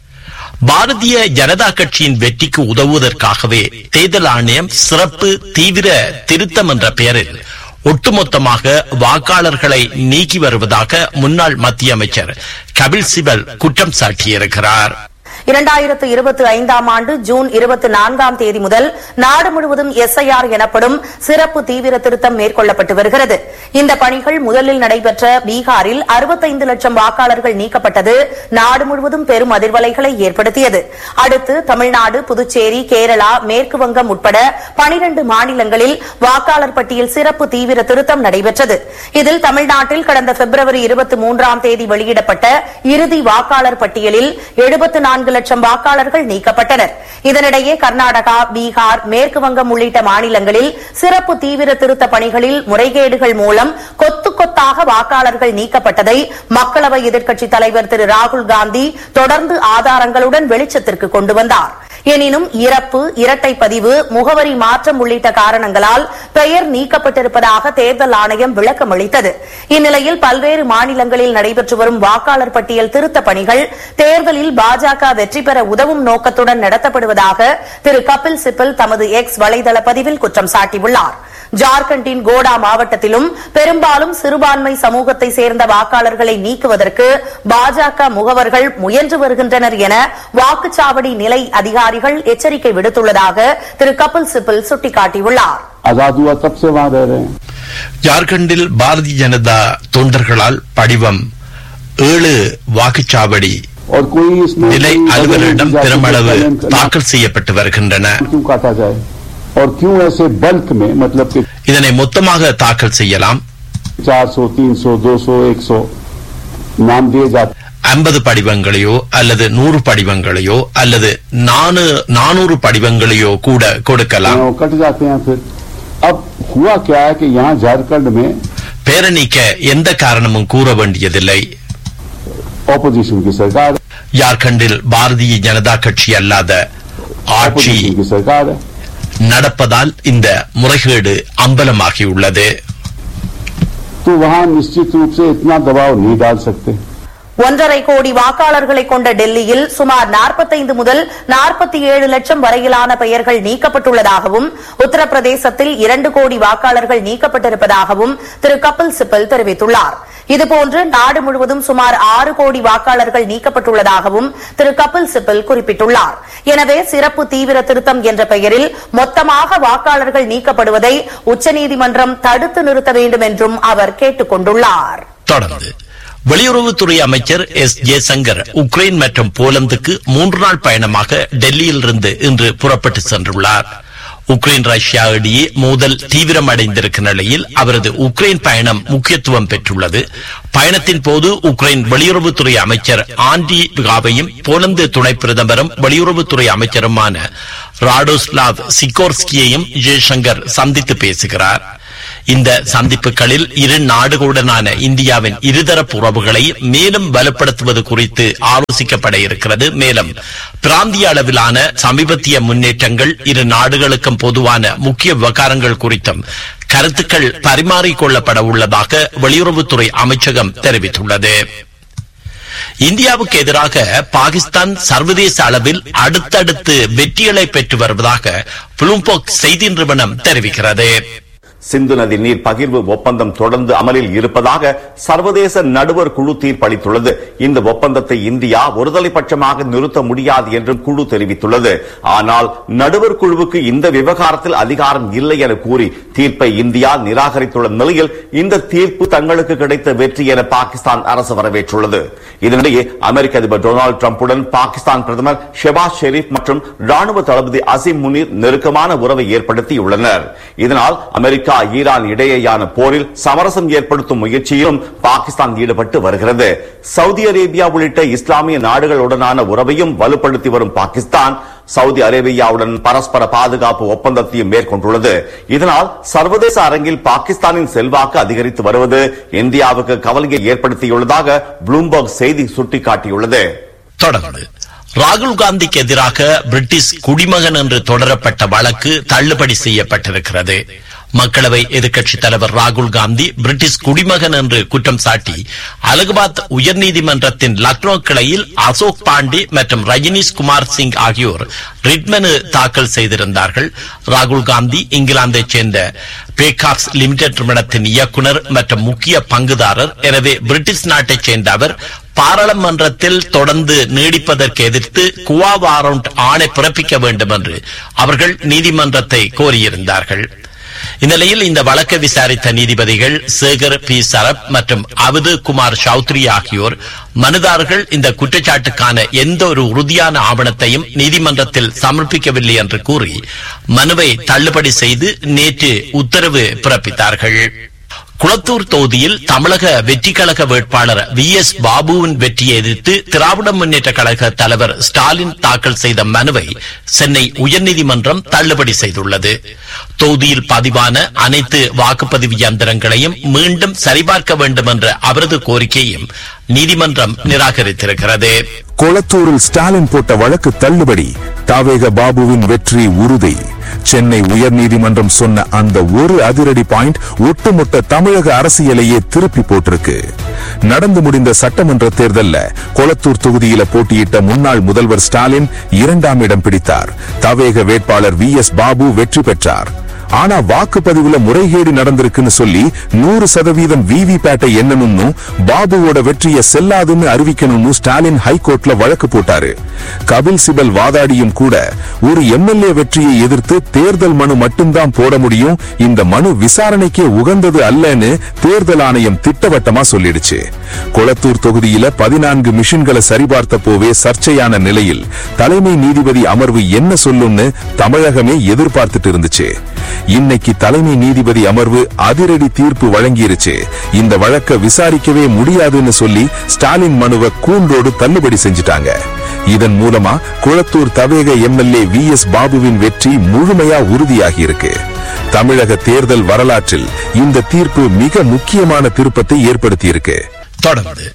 பாரதிய ஜனதா கட்சியின் வெற்றிக்கு உதவுவதற்காகவே தேர்தல் ஆணையம் சிறப்பு தீவிர திருத்தம் என்ற பெயரில் ஒட்டுமொத்தமாக வாக்காளர்களை நீக்கி வருவதாக முன்னாள் மத்திய அமைச்சர் கபில் சிபல் குற்றம் சாட்டியிருக்கிறார் இரண்டாயிரத்து இருபத்தி ஐந்தாம் ஆண்டு ஜூன் இருபத்தி நான்காம் தேதி முதல் நாடு முழுவதும் எஸ்ஐஆர் எனப்படும் சிறப்பு தீவிர திருத்தம் மேற்கொள்ளப்பட்டு வருகிறது இந்த பணிகள் முதலில் நடைபெற்ற பீகாரில் அறுபத்தைந்து லட்சம் வாக்காளர்கள் நீக்கப்பட்டது நாடு முழுவதும் பெரும் அதிர்வலைகளை ஏற்படுத்தியது அடுத்து தமிழ்நாடு புதுச்சேரி கேரளா மேற்கு வங்கம் உட்பட பனிரண்டு மாநிலங்களில் வாக்காளர் பட்டியல் சிறப்பு தீவிர திருத்தம் நடைபெற்றது இதில் தமிழ்நாட்டில் கடந்த பிப்ரவரி இருபத்தி மூன்றாம் தேதி வெளியிடப்பட்ட இறுதி வாக்காளர் பட்டியலில் எழுபத்து நான்கு லட்சம் வாக்காளர்கள் நீக்கப்பட்டனர் இதனிடையே கர்நாடகா பீகார் மேற்கு வங்கம் உள்ளிட்ட மாநிலங்களில் சிறப்பு தீவிர திருத்த பணிகளில் முறைகேடுகள் மூலம் கொத்து கொத்தாக வாக்காளர்கள் நீக்கப்பட்டதை மக்களவை எதிர்க்கட்சித் தலைவர் திரு ராகுல் காந்தி தொடர்ந்து ஆதாரங்களுடன் வெளிச்சத்திற்கு கொண்டு வந்தார் எனினும் இறப்பு இரட்டை பதிவு முகவரி மாற்றம் உள்ளிட்ட காரணங்களால் பெயர் நீக்கப்பட்டிருப்பதாக தேர்தல் ஆணையம் விளக்கம் அளித்தது இந்நிலையில் பல்வேறு மாநிலங்களில் நடைபெற்று வரும் வாக்காளர் பட்டியல் திருத்த பணிகள் தேர்தலில் பாஜக வெற்றி பெற உதவும் நோக்கத்துடன் நடத்தப்படுவதாக திரு கபில் சிபல் தமது எக்ஸ் வலைதள பதிவில் குற்றம் சாட்டியுள்ளார் ஜார்க்கண்டின் கோடா மாவட்டத்திலும் பெரும்பாலும் சிறுபான்மை சமூகத்தை சேர்ந்த வாக்காளர்களை நீக்குவதற்கு பாஜக முகவர்கள் முயன்று வருகின்றனர் என வாக்குச்சாவடி நிலை அதிகாரிகள் எச்சரிக்கை விடுத்துள்ளதாக திரு கபில் சிபல் சுட்டிக்காட்டியுள்ளார் आजाद हुआ तब से वहां रह रहे हैं ஜார்க்கண்டில் பாரதிய ஜனதா தொண்டர்களால் படிவம் ஏழு வாக்குச்சாவடி और कोई इसमें நிலை कोई அலுவலரிடம் जाति பெருமளவு का चयन- தாக்கல் செய்யப்பட்டு வருகின்றன क्यों काटा जाए और क्यों ऐसे बल्क में मतलब कि இதனை மொத்தமாக தாக்கல் செய்யலாம் 400 300 200 100 नाम दिए जाते ஐம்பது படிவங்களையோ அல்லது நூறு படிவங்களையோ அல்லது நானு நானூறு படிவங்களையோ கூட கொடுக்கலாம் हैं वो कट जाते हैं फिर अब हुआ क्या है कि यहाँ झारखंड में பேரை நீக்க எந்த காரணமும் கூற வேண்டியதில்லை ऑपोजिशन की सरकार है ஜார்க்கண்டில் பாரதிய ஜனதா கட்சி அல்லாத ஆட்சி ऑपोजिशन की सरकार है நடப்பதால் இந்த முறைகேடு அம்பலமாகியுள்ளது तो वहां निश्चित रूप से इतना दबाव नहीं डाल सकते ஒன்றரை கோடி வாக்காளர்களை கொண்ட டெல்லியில் சுமார் 45 முதல் 47 லட்சம் வரையிலான பெயர்கள் நீக்கப்பட்டுள்ளதாகவும் உத்தரப்பிரதேசத்தில் இரண்டு கோடி வாக்காளர்கள் நீக்கப்பட்டிருப்பதாகவும் திரு கபில் சிபல் தெரிவித்துள்ளார் இதுபோன்று நாடு முழுவதும் சுமார் ஆறு கோடி வாக்காளர்கள் நீக்கப்பட்டுள்ளதாகவும் திரு கபில் சிபல் குறிப்பிட்டுள்ளார் எனவே சிறப்பு தீவிர திருத்தம் என்ற பெயரில் மொத்தமாக வாக்காளர்கள் நீக்கப்படுவதை உச்சநீதிமன்றம் தடுத்து நிறுத்த வேண்டும் என்றும் அவர் கேட்டுக் கொண்டுள்ளார் தொடர்ந்து வெளியுறவுத்துறை அமைச்சர் எஸ் ஜெய்சங்கர் உக்ரைன் மற்றும் போலந்துக்கு மூன்று நாள் பயணமாக டெல்லியிலிருந்து இன்று புறப்பட்டு சென்றுள்ளார் உக்ரைன் ரஷ்யா இடையே மோதல் தீவிரமடைந்திருக்கும் நிலையில் அவரது உக்ரைன் பயணம் முக்கியத்துவம் பெற்றுள்ளது பயணத்தின் போது உக்ரைன் வெளியுறவுத்துறை அமைச்சர் ஆண்டி காவையும் போலந்து துணை பிரதமரும் வெளியுறவுத்துறை அமைச்சருமான ராடோஸ்லாவ் சிக்கோர்ஸ்கியையும் ஜெய்சங்கர் சந்தித்து பேசுகிறார் இந்த சந்திப்புகளில் இரு நாடுகளுடனான இந்தியாவின் இருதரப்பு உறவுகளை மேலும் வலுப்படுத்துவது குறித்து ஆலோசிக்கப்பட இருக்கிறது மேலும் பிராந்திய அளவிலான சமீபத்திய முன்னேற்றங்கள் இரு நாடுகளுக்கும் பொதுவான முக்கிய விவகாரங்கள் குறித்தும் கருத்துக்கள் பரிமாறிக்கொள்ளப்பட உள்ளதாக வெளியுறவுத்துறை அமைச்சகம் தெரிவித்துள்ளது இந்தியாவுக்கு எதிராக பாகிஸ்தான் சர்வதேச அளவில் அடுத்தடுத்து வெற்றிகளை பெற்று வருவதாக புளூம்போக் செய்தி நிறுவனம் தெரிவிக்கிறது சிந்து நதி நீர் பகிர்வு ஒப்பந்தம் தொடர்ந்து அமலில் இருப்பதாக சர்வதேச நடுவர் குழு தீர்ப்பளித்துள்ளது இந்த ஒப்பந்தத்தை இந்தியா ஒருதலை பட்சமாக நிறுத்த முடியாது என்றும் குழு தெரிவித்துள்ளது ஆனால் நடுவர் குழுவுக்கு இந்த விவகாரத்தில் அதிகாரம் இல்லை என கூறி தீர்ப்பை இந்தியா நிராகரித்துள்ள நிலையில் இந்த தீர்ப்பு தங்களுக்கு கிடைத்த வெற்றி என பாகிஸ்தான் அரசு வரவேற்றுள்ளது இதனிடையே அமெரிக்க அதிபர் டொனால்டு டிரம்புடன் பாகிஸ்தான் பிரதமர் ஷெபாஸ் ஷெரீப் மற்றும் ராணுவ தளபதி அசிம் முனீர் நெருக்கமான உறவை ஏற்படுத்தியுள்ளனர் இதனால் அமெரிக்கா ஈரான் இடையேயான போரில் சமரசம் ஏற்படுத்தும் முயற்சியிலும் பாகிஸ்தான் ஈடுபட்டு வருகிறது சவுதி அரேபியா உள்ளிட்ட இஸ்லாமிய நாடுகளுடனான உறவையும் வலுப்படுத்தி வரும் பாகிஸ்தான் சவுதி அரேபியாவுடன் பரஸ்பர பாதுகாப்பு ஒப்பந்தத்தையும் மேற்கொண்டுள்ளது இதனால் சர்வதேச அரங்கில் பாகிஸ்தானின் செல்வாக்கு அதிகரித்து வருவது இந்தியாவுக்கு கவலையை ஏற்படுத்தியுள்ளதாக ப்ளூம்பர்க் செய்தி சுட்டிக்காட்டியுள்ளது தொடர்ந்து ராகுல் காந்திக்கு எதிராக பிரிட்டிஷ் குடிமகன் என்று தொடரப்பட்ட வழக்கு தள்ளுபடி செய்யப்பட்டிருக்கிறது மக்களவை எதிர்க்கட்சித் தலைவர் ராகுல் காந்தி பிரிட்டிஷ் குடிமகன் என்று குற்றம் சாட்டி அலகாபாத் உயர்நீதிமன்றத்தின் லக்னோ கிளையில் அசோக் பாண்டே மற்றும் ரஜினிஷ் குமார் சிங் ஆகியோர் ரிட் மனு தாக்கல் செய்திருந்தார்கள் ராகுல் காந்தி இங்கிலாந்தைச் சேர்ந்த பேகாக்ஸ் லிமிடெட் நிறுவனத்தின் இயக்குனர் மற்றும் முக்கிய பங்குதாரர் எனவே பிரிட்டிஷ் நாட்டைச் சேர்ந்த அவர் பாராளுமன்றத்தில் தொடர்ந்து நீடிப்பதற்கு எதிர்த்து குவா வாரண்ட் ஆணை பிறப்பிக்க வேண்டும் என்று அவர்கள் நீதிமன்றத்தை கோரியிருந்தார்கள் இந்நிலையில் இந்த வழக்கை விசாரித்த நீதிபதிகள் சேகர் பி சரப் மற்றும் அவது குமார் சௌத்ரி ஆகியோர் மனுதாரர்கள் இந்த குற்றச்சாட்டுக்கான எந்த ஒரு உறுதியான ஆவணத்தையும் நீதிமன்றத்தில் சமர்ப்பிக்கவில்லை என்று கூறி மனுவை தள்ளுபடி செய்து நேற்று உத்தரவு பிறப்பித்தார்கள் குளத்தூர் தொகுதியில் தமிழக வெற்றி கழக வேட்பாளர் வி எஸ் பாபுவின் வெற்றியை எதிர்த்து திராவிட முன்னேற்ற கழக தலைவர் ஸ்டாலின் தாக்கல் செய்த மனுவை சென்னை உயர்நீதிமன்றம் தள்ளுபடி செய்துள்ளது தொகுதியில் பதிவான அனைத்து வாக்குப்பதிவு இயந்திரங்களையும் மீண்டும் சரிபார்க்க வேண்டும் என்ற அவரது கோரிக்கையும் நீதிமன்றம் நிராகரித்திருக்கிறது கொளத்தூரில் ஸ்டாலின் போட்ட வழக்கு தள்ளுபடி தாவேக பாபுவின் வெற்றி உறுதி சென்னை உயர்நீதிமன்றம் சொன்ன அந்த ஒரு அதிரடி பாயிண்ட் ஒட்டுமொத்த தமிழக அரசியலையே திருப்பி போட்டிருக்கு நடந்து முடிந்த சட்டமன்ற தேர்தல்ல கொளத்தூர் தொகுதியில போட்டியிட்ட முன்னாள் முதல்வர் ஸ்டாலின் இரண்டாம் இடம் பிடித்தார் தவேக வேட்பாளர் வி எஸ் பாபு வெற்றி பெற்றார் ஆனா வாக்குப்பதிவுல முறைகேடு நடந்திருக்குன்னு சொல்லி நூறு சதவீதம் விவி பேட்டை எண்ணணும்னு பாபுவோட வெற்றியை செல்லாதுன்னு அறிவிக்கணும்னு ஸ்டாலின் ஹைகோர்ட்ல வழக்கு போட்டாரு கபில் சிபல் வாதாடியும் கூட ஒரு எம்எல்ஏ வெற்றியை எதிர்த்து தேர்தல் மனு மட்டும்தான் போட முடியும் இந்த மனு விசாரணைக்கே உகந்தது அல்லன்னு தேர்தல் ஆணையம் திட்டவட்டமா சொல்லிடுச்சு கொளத்தூர் தொகுதியில பதினான்கு மிஷின்களை சரிபார்த்த போவே சர்ச்சையான நிலையில் தலைமை நீதிபதி அமர்வு என்ன சொல்லும்னு தமிழகமே எதிர்பார்த்துட்டு இருந்துச்சு இன்னைக்கு தலைமை நீதிபதி அமர்வு அதிரடி தீர்ப்பு வழங்கிருச்சு இந்த வழக்க விசாரிக்கவே முடியாதுன்னு சொல்லி ஸ்டாலின் மனுவை கூண்டோடு தள்ளுபடி செஞ்சுட்டாங்க இதன் மூலமா குளத்தூர் தவேக எம்எல்ஏ வி எஸ் பாபுவின் வெற்றி முழுமையா உறுதியாகி இருக்கு தமிழக தேர்தல் வரலாற்றில் இந்த தீர்ப்பு மிக முக்கியமான திருப்பத்தை ஏற்படுத்தியிருக்கு தொடர்ந்து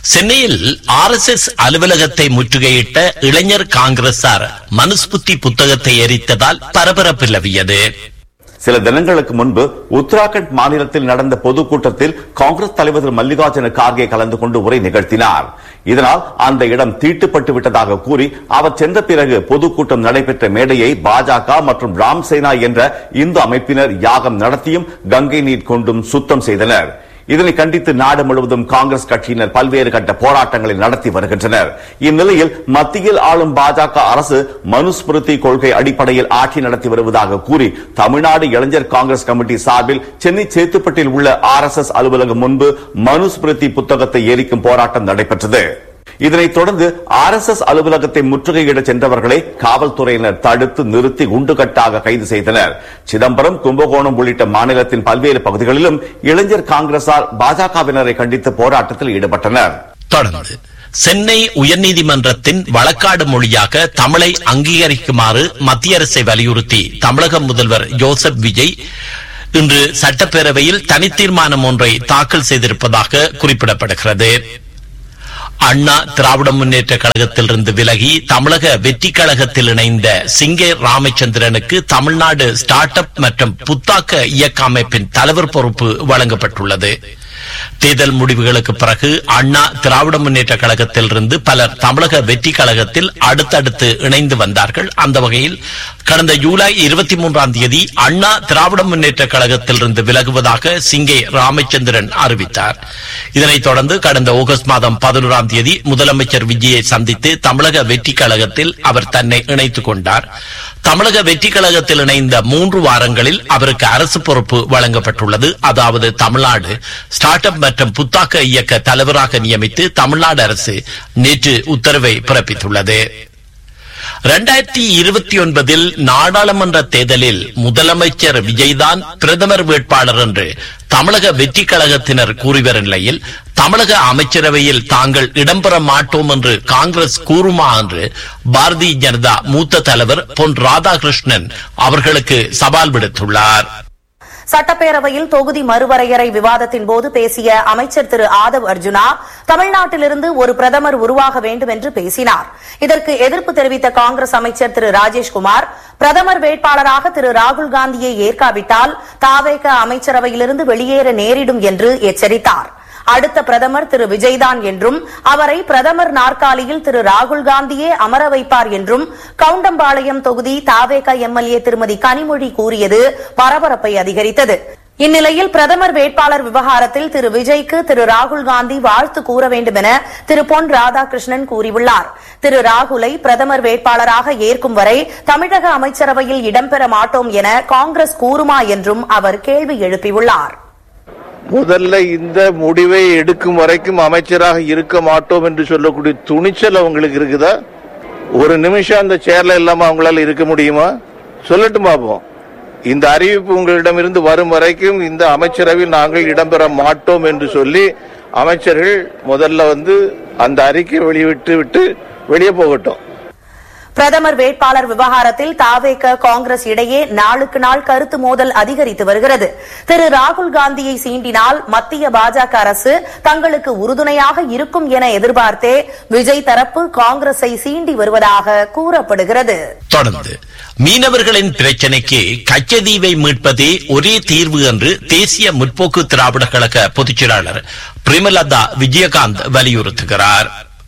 சென்னையில் ஆர் எஸ் எஸ் அலுவலகத்தை முற்றுகையிட்ட இளைஞர் காங்கிரசார் மனுஸ்புத்தி புத்தகத்தை எரித்ததால் பரபரப்பு நிலவியது சில தினங்களுக்கு முன்பு உத்தராகண்ட் மாநிலத்தில் நடந்த பொதுக்கூட்டத்தில் காங்கிரஸ் தலைவர் திரு மல்லிகார்ஜுன கார்கே கலந்து கொண்டு உரை நிகழ்த்தினார் இதனால் அந்த இடம் தீட்டுப்பட்டு விட்டதாக கூறி அவர் சென்ற பிறகு பொதுக்கூட்டம் நடைபெற்ற மேடையை பாஜக மற்றும் ராம் சேனா என்ற இந்து அமைப்பினர் யாகம் நடத்தியும் கங்கை நீர் கொண்டும் சுத்தம் செய்தனர் இதனை கண்டித்து நாடு முழுவதும் காங்கிரஸ் கட்சியினர் பல்வேறு கட்ட போராட்டங்களை நடத்தி வருகின்றனர் இந்நிலையில் மத்தியில் ஆளும் பாஜக அரசு மனுஸ்மிருதி கொள்கை அடிப்படையில் ஆட்சி நடத்தி வருவதாக கூறி தமிழ்நாடு இளைஞர் காங்கிரஸ் கமிட்டி சார்பில் சென்னை சேத்துப்பட்டில் உள்ள ஆர் எஸ் எஸ் அலுவலகம் முன்பு மனுஸ்மிருதி புத்தகத்தை எரிக்கும் போராட்டம் நடைபெற்றது இதனைத் தொடர்ந்து ஆர் எஸ் எஸ் அலுவலகத்தை முற்றுகையிட சென்றவர்களை காவல்துறையினர் தடுத்து நிறுத்தி குண்டுகட்டாக கைது செய்தனர் சிதம்பரம் கும்பகோணம் உள்ளிட்ட மாநிலத்தின் பல்வேறு பகுதிகளிலும் இளைஞர் காங்கிரசார் பாஜகவினரை கண்டித்து போராட்டத்தில் ஈடுபட்டனர் தொடர்ந்து சென்னை உயர்நீதிமன்றத்தின் வழக்காடு மொழியாக தமிழை அங்கீகரிக்குமாறு மத்திய அரசை வலியுறுத்தி தமிழக முதல்வர் ஜோசப் விஜய் இன்று சட்டப்பேரவையில் தனித்தீர்மானம் ஒன்றை தாக்கல் செய்திருப்பதாக குறிப்பிடப்படுகிறது அண்ணா திராவிட முன்னேற்ற கழகத்திலிருந்து விலகி தமிழக வெற்றி கழகத்தில் இணைந்த சிங்கே ராமச்சந்திரனுக்கு தமிழ்நாடு ஸ்டார்ட் அப் மற்றும் புத்தாக்க இயக்க அமைப்பின் தலைவர் பொறுப்பு வழங்கப்பட்டுள்ளது தேர்தல் முடிவுகளுக்கு பிறகு அண்ணா திராவிட முன்னேற்ற கழகத்திலிருந்து பலர் தமிழக வெற்றி கழகத்தில் அடுத்தடுத்து இணைந்து வந்தார்கள் அந்த வகையில் கடந்த ஜூலை இருபத்தி மூன்றாம் தேதி அண்ணா திராவிட முன்னேற்ற கழகத்திலிருந்து விலகுவதாக சிங்கே ராமச்சந்திரன் அறிவித்தார் இதனைத் தொடர்ந்து கடந்த ஆகஸ்ட் மாதம் பதினோராம் தேதி முதலமைச்சர் விஜயை சந்தித்து தமிழக வெற்றி கழகத்தில் அவர் தன்னை இணைத்துக் கொண்டார் தமிழக வெற்றி கழகத்தில் இணைந்த மூன்று வாரங்களில் அவருக்கு அரசு பொறுப்பு வழங்கப்பட்டுள்ளது அதாவது தமிழ்நாடு ஸ்டார்ட் அப் மற்றும் புத்தாக்க இயக்க தலைவராக நியமித்து தமிழ்நாடு அரசு நேற்று உத்தரவை பிறப்பித்துள்ளது இரண்டாயிரத்தி இருபத்தி ஒன்பதில் நாடாளுமன்ற தேர்தலில் முதலமைச்சர் விஜய்தான் பிரதமர் வேட்பாளர் என்று தமிழக வெற்றி கழகத்தினர் கூறிவரும் நிலையில் தமிழக அமைச்சரவையில் தாங்கள் இடம்பெற மாட்டோம் என்று காங்கிரஸ் கூறுமா என்று பாரதிய ஜனதா மூத்த தலைவர் பொன் ராதாகிருஷ்ணன் அவர்களுக்கு சவால் விடுத்துள்ளார் சட்டப்பேரவையில் தொகுதி மறுவரையறை விவாதத்தின் போது பேசிய அமைச்சர் திரு ஆதவ் அர்ஜுனா தமிழ்நாட்டிலிருந்து ஒரு பிரதமர் உருவாக வேண்டும் என்று பேசினார் இதற்கு எதிர்ப்பு தெரிவித்த காங்கிரஸ் அமைச்சர் திரு ராஜேஷ்குமார் பிரதமர் வேட்பாளராக திரு ராகுல் காந்தியை ஏற்காவிட்டால் தாவேக அமைச்சரவையிலிருந்து வெளியேற நேரிடும் என்று எச்சரித்தார் அடுத்த பிரதமர் திரு விஜய்தான் என்றும் அவரை பிரதமர் நாற்காலியில் திரு ராகுல் காந்தியே அமர வைப்பார் என்றும் கவுண்டம்பாளையம் தொகுதி தாவேக எம்எல்ஏ திருமதி கனிமொழி கூறியது பரபரப்பை அதிகரித்தது இந்நிலையில் பிரதமர் வேட்பாளர் விவகாரத்தில் திரு விஜய்க்கு திரு ராகுல் காந்தி வாழ்த்து கூற வேண்டும் என திரு பொன் ராதாகிருஷ்ணன் கூறியுள்ளார் திரு ராகுலை பிரதமர் வேட்பாளராக ஏற்கும் வரை தமிழக அமைச்சரவையில் இடம்பெற மாட்டோம் என காங்கிரஸ் கூறுமா என்றும் அவர் கேள்வி எழுப்பியுள்ளார் முதல்ல இந்த முடிவை எடுக்கும் வரைக்கும் அமைச்சராக இருக்க மாட்டோம் என்று சொல்லக்கூடிய துணிச்சல் அவங்களுக்கு இருக்குதா ஒரு நிமிஷம் அந்த சேர்ல இல்லாம அவங்களால இருக்க முடியுமா சொல்லட்டும் பார்ப்போம் இந்த அறிவிப்பு உங்களிடமிருந்து வரும் வரைக்கும் இந்த அமைச்சரவையில் நாங்கள் இடம்பெற மாட்டோம் என்று சொல்லி அமைச்சர்கள் முதல்ல வந்து அந்த அறிக்கை வெளியிட்டு விட்டு வெளியே போகட்டும் பிரதமர் வேட்பாளர் விவகாரத்தில் தாவேக காங்கிரஸ் இடையே நாளுக்கு நாள் கருத்து மோதல் அதிகரித்து வருகிறது திரு ராகுல் காந்தியை சீண்டினால் மத்திய பாஜக அரசு தங்களுக்கு உறுதுணையாக இருக்கும் என எதிர்பார்த்தே விஜய் தரப்பு காங்கிரஸை சீண்டி வருவதாக கூறப்படுகிறது தொடர்ந்து மீனவர்களின் பிரச்சனைக்கு கச்சதீவை மீட்பதே ஒரே தீர்வு என்று தேசிய முற்போக்கு திராவிட கழக பொதுச்செயலாளர் பிரேமலதா விஜயகாந்த் வலியுறுத்துகிறார்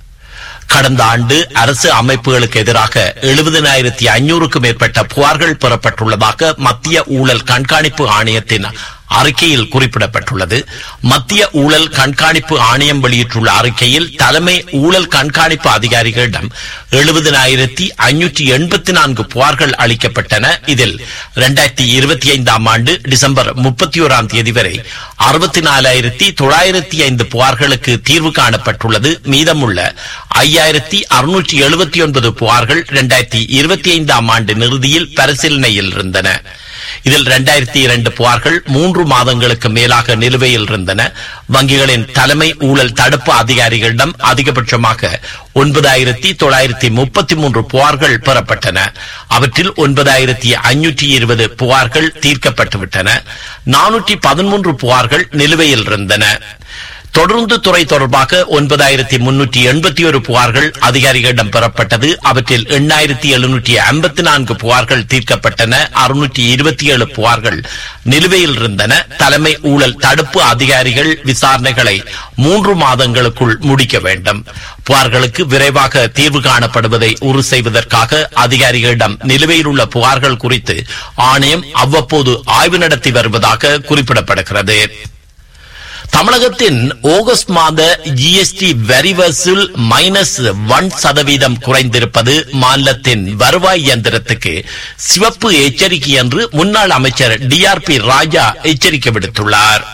கடந்த ஆண்டு அரசு அமைப்புகளுக்கு எதிராக எழுபதினாயிரத்தி ஐநூறுக்கும் மேற்பட்ட புகார்கள் பெறப்பட்டுள்ளதாக மத்திய ஊழல் கண்காணிப்பு ஆணையத்தின் அறிக்கையில் குறிப்பிடப்பட்டுள்ளது மத்திய ஊழல் கண்காணிப்பு ஆணையம் வெளியிட்டுள்ள அறிக்கையில் தலைமை ஊழல் கண்காணிப்பு அதிகாரிகளிடம் எழுபதினாயிரத்தி ஐநூற்றி எண்பத்தி நான்கு புகார்கள் அளிக்கப்பட்டன இதில் இரண்டாயிரத்தி இருபத்தி ஐந்தாம் ஆண்டு டிசம்பர் முப்பத்தி ஓராம் தேதி வரை அறுபத்தி நாலாயிரத்தி தொள்ளாயிரத்தி ஐந்து புகார்களுக்கு தீர்வு காணப்பட்டுள்ளது மீதமுள்ள ஐயாயிரத்தி அறுநூற்றி எழுபத்தி ஒன்பது புகார்கள் இரண்டாயிரத்தி இருபத்தி ஐந்தாம் ஆண்டு இறுதியில் பரிசீலனையில் இருந்தன இதில் இரண்டாயிரத்தி இரண்டு புகார்கள் மூன்று மாதங்களுக்கு மேலாக நிலுவையில் இருந்தன வங்கிகளின் தலைமை ஊழல் தடுப்பு அதிகாரிகளிடம் அதிகபட்சமாக ஒன்பதாயிரத்தி தொள்ளாயிரத்தி முப்பத்தி மூன்று புகார்கள் பெறப்பட்டன அவற்றில் ஒன்பதாயிரத்தி ஐநூற்றி இருபது புகார்கள் தீர்க்கப்பட்டுவிட்டன நானூற்றி பதிமூன்று புகார்கள் நிலுவையில் இருந்தன தொடர்ந்து துறை தொடர்பாக ஒன்பதாயிரத்தி முன்னூற்றி எண்பத்தி ஒரு புகார்கள் அதிகாரிகளிடம் பெறப்பட்டது அவற்றில் எண்ணாயிரத்தி எழுநூற்றி ஐம்பத்தி நான்கு புகார்கள் தீர்க்கப்பட்டன அறுநூற்றி இருபத்தி ஏழு புகார்கள் நிலுவையில் இருந்தன தலைமை ஊழல் தடுப்பு அதிகாரிகள் விசாரணைகளை மூன்று மாதங்களுக்குள் முடிக்க வேண்டும் புகார்களுக்கு விரைவாக தீர்வு காணப்படுவதை உறுதி செய்வதற்காக அதிகாரிகளிடம் நிலுவையில் உள்ள புகார்கள் குறித்து ஆணையம் அவ்வப்போது ஆய்வு நடத்தி வருவதாக குறிப்பிடப்படுகிறது தமிழகத்தின் ஆகஸ்ட் மாத ஜிஎஸ்டி வரி வசூல் மைனஸ் ஒன் சதவீதம் குறைந்திருப்பது மாநிலத்தின் வருவாய் இயந்திரத்துக்கு சிவப்பு எச்சரிக்கை என்று முன்னாள் அமைச்சர் டிஆர்பி ராஜா எச்சரிக்கை விடுத்துள்ளார்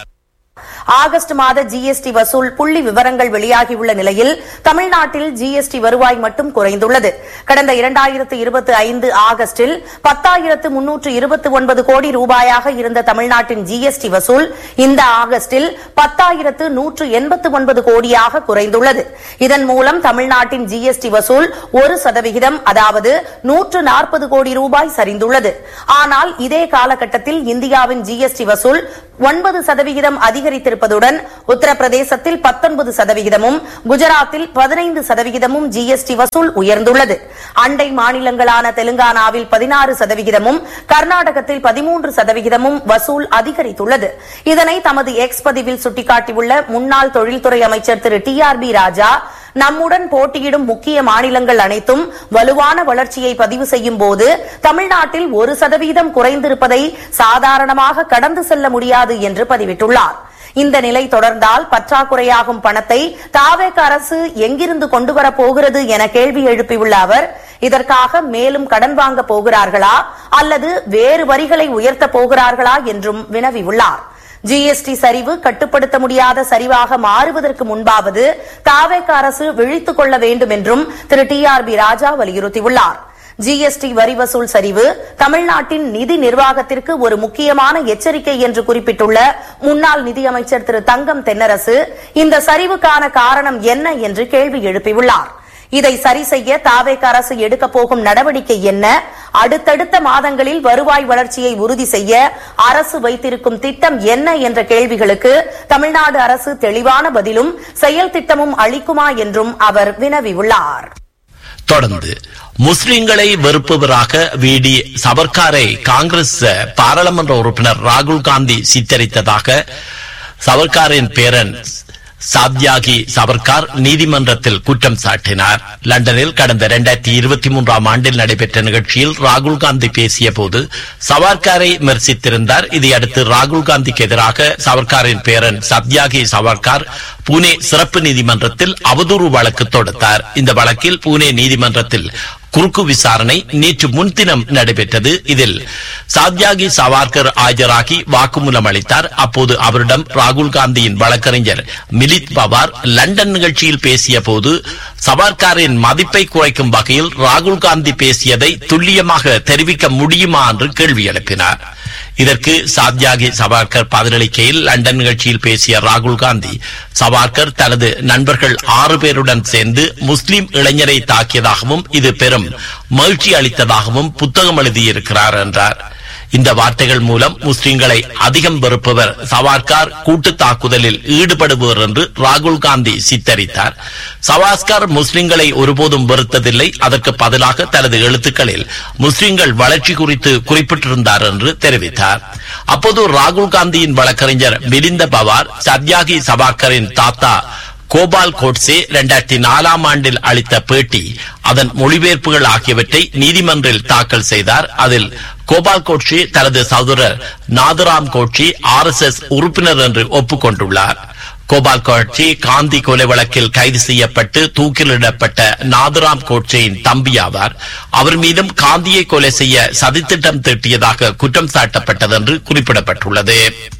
ஆகஸ்ட் மாத ஜிஎஸ்டி வசூல் புள்ளி விவரங்கள் வெளியாகியுள்ள நிலையில் தமிழ்நாட்டில் ஜிஎஸ்டி வருவாய் மட்டும் குறைந்துள்ளது கடந்த இரண்டாயிரத்து இருபத்தி ஐந்து ஆகஸ்டில் பத்தாயிரத்து முன்னூற்று இருபத்தி ஒன்பது கோடி ரூபாயாக இருந்த தமிழ்நாட்டின் ஜிஎஸ்டி வசூல் இந்த ஆகஸ்டில் பத்தாயிரத்து நூற்று எண்பத்து ஒன்பது கோடியாக குறைந்துள்ளது இதன் மூலம் தமிழ்நாட்டின் ஜிஎஸ்டி வசூல் ஒரு சதவிகிதம் அதாவது நூற்று நாற்பது கோடி ரூபாய் சரிந்துள்ளது ஆனால் இதே காலகட்டத்தில் இந்தியாவின் ஜிஎஸ்டி வசூல் ஒன்பது சதவிகிதம் அதிகரித்திருப்பதுடன் உத்தரப்பிரதேசத்தில் பத்தொன்பது சதவிகிதமும் குஜராத்தில் பதினைந்து சதவிகிதமும் ஜிஎஸ்டி வசூல் உயர்ந்துள்ளது அண்டை மாநிலங்களான தெலுங்கானாவில் பதினாறு சதவிகிதமும் கர்நாடகத்தில் பதிமூன்று சதவிகிதமும் வசூல் அதிகரித்துள்ளது இதனை தமது எக்ஸ் பதிவில் சுட்டிக்காட்டியுள்ள முன்னாள் தொழில்துறை அமைச்சர் திரு டி ஆர் பி ராஜா நம்முடன் போட்டியிடும் முக்கிய மாநிலங்கள் அனைத்தும் வலுவான வளர்ச்சியை பதிவு செய்யும் போது தமிழ்நாட்டில் ஒரு சதவீதம் குறைந்திருப்பதை சாதாரணமாக கடந்து செல்ல முடியாது என்று பதிவிட்டுள்ளார் இந்த நிலை தொடர்ந்தால் பற்றாக்குறையாகும் பணத்தை தாவேக அரசு எங்கிருந்து கொண்டு வரப் போகிறது என கேள்வி எழுப்பியுள்ள அவர் இதற்காக மேலும் கடன் வாங்க போகிறார்களா அல்லது வேறு வரிகளை உயர்த்தப் போகிறார்களா என்றும் வினவியுள்ளார் ஜிஎஸ்டி சரிவு கட்டுப்படுத்த முடியாத சரிவாக மாறுவதற்கு முன்பாவது தாவேக அரசு விழித்துக் கொள்ள வேண்டும் என்றும் திரு டி ஆர் பி ராஜா வலியுறுத்தியுள்ளார் ஜிஎஸ்டி வரி வசூல் சரிவு தமிழ்நாட்டின் நிதி நிர்வாகத்திற்கு ஒரு முக்கியமான எச்சரிக்கை என்று குறிப்பிட்டுள்ள முன்னாள் நிதியமைச்சர் திரு தங்கம் தென்னரசு இந்த சரிவுக்கான காரணம் என்ன என்று கேள்வி எழுப்பியுள்ளார் இதை சரி செய்ய தாவேக அரசு எடுக்கப் போகும் நடவடிக்கை என்ன அடுத்தடுத்த மாதங்களில் வருவாய் வளர்ச்சியை உறுதி செய்ய அரசு வைத்திருக்கும் திட்டம் என்ன என்ற கேள்விகளுக்கு தமிழ்நாடு அரசு தெளிவான பதிலும் செயல் திட்டமும் அளிக்குமா என்றும் அவர் வினவியுள்ளார் தொடர்ந்து முஸ்லிம்களை வெறுப்பவராக விடி சவர்காரை காங்கிரஸ் பாராளுமன்ற உறுப்பினர் ராகுல் காந்தி சித்தரித்ததாக சவர்காரின் பேரன் சாத்யாகி சவர்கார் நீதிமன்றத்தில் குற்றம் சாட்டினார் லண்டனில் கடந்த இரண்டாயிரத்தி இருபத்தி மூன்றாம் ஆண்டில் நடைபெற்ற நிகழ்ச்சியில் ராகுல் காந்தி பேசிய போது சவர்காரை விமர்சித்திருந்தார் இதையடுத்து ராகுல் காந்திக்கு எதிராக சவர்காரின் பேரன் சத்யாகி சவர்கார் புனே சிறப்பு நீதிமன்றத்தில் அவதூறு வழக்கு தொடுத்தார் இந்த வழக்கில் புனே நீதிமன்றத்தில் குறுக்கு விசாரணை நேற்று முன்தினம் நடைபெற்றது இதில் சாத்யாகி சவார்கர் ஆஜராகி வாக்குமூலம் அளித்தார் அப்போது அவரிடம் ராகுல் காந்தியின் வழக்கறிஞர் மிலித் பவார் லண்டன் நிகழ்ச்சியில் பேசிய போது சவார்காரின் மதிப்பை குறைக்கும் வகையில் ராகுல் காந்தி பேசியதை துல்லியமாக தெரிவிக்க முடியுமா என்று கேள்வி எழுப்பினார் இதற்கு சாத்யாகி சவார்கர் பதிலளிக்கையில் லண்டன் நிகழ்ச்சியில் பேசிய ராகுல் காந்தி சவார்கர் தனது நண்பர்கள் ஆறு பேருடன் சேர்ந்து முஸ்லிம் இளைஞரை தாக்கியதாகவும் இது பெரும் மகிழ்ச்சி அளித்ததாகவும் புத்தகம் எழுதியிருக்கிறார் என்றார் இந்த வார்த்தைகள் மூலம் முஸ்லிம்களை அதிகம் வெறுப்பவர் சவார்கார் கூட்டு தாக்குதலில் ஈடுபடுபவர் என்று ராகுல் காந்தி சித்தரித்தார் சவாஸ்கார் முஸ்லிம்களை ஒருபோதும் வெறுத்ததில்லை அதற்கு பதிலாக தனது எழுத்துக்களில் முஸ்லிம்கள் வளர்ச்சி குறித்து குறிப்பிட்டிருந்தார் என்று தெரிவித்தார் அப்போது ராகுல் காந்தியின் வழக்கறிஞர் மிலிந்த பவார் சத்யாகி சவார்கரின் தாத்தா கோபால் கோட்சே இரண்டாயிரத்தி நாலாம் ஆண்டில் அளித்த பேட்டி அதன் மொழிபெயர்ப்புகள் ஆகியவற்றை நீதிமன்றில் தாக்கல் செய்தார் அதில் கோபால் கோட்சே தனது சகோதரர் Nathuram Godse R S S உறுப்பினர் என்று ஒப்புக்கொண்டுள்ளார் கோபால் கோட்சி காந்தி கொலை வழக்கில் கைது செய்யப்பட்டு தூக்கிலிடப்பட்ட நாதுராம் கோட்சேயின் தம்பி ஆவார் அவர் மீதும் காந்தியை கொலை செய்ய சதித்திட்டம் தீட்டியதாக குற்றம் சாட்டப்பட்டது என்று குறிப்பிடப்பட்டுள்ளது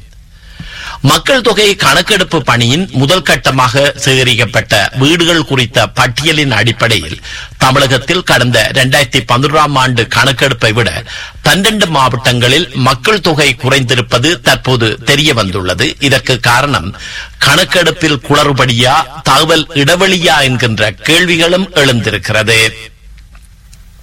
மக்கள் தொகை கணக்கெடுப்பு பணியின் முதல் கட்டமாக சேகரிக்கப்பட்ட வீடுகள் குறித்த பட்டியலின் அடிப்படையில் தமிழகத்தில் கடந்த இரண்டாயிரத்தி பதினொன்றாம் ஆண்டு கணக்கெடுப்பை விட பன்னெண்டு மாவட்டங்களில் மக்கள் தொகை குறைந்திருப்பது தற்போது தெரிய வந்துள்ளது இதற்கு காரணம் கணக்கெடுப்பில் குளறுபடியா தகவல் இடைவெளியா என்கின்ற கேள்விகளும் எழுந்திருக்கிறது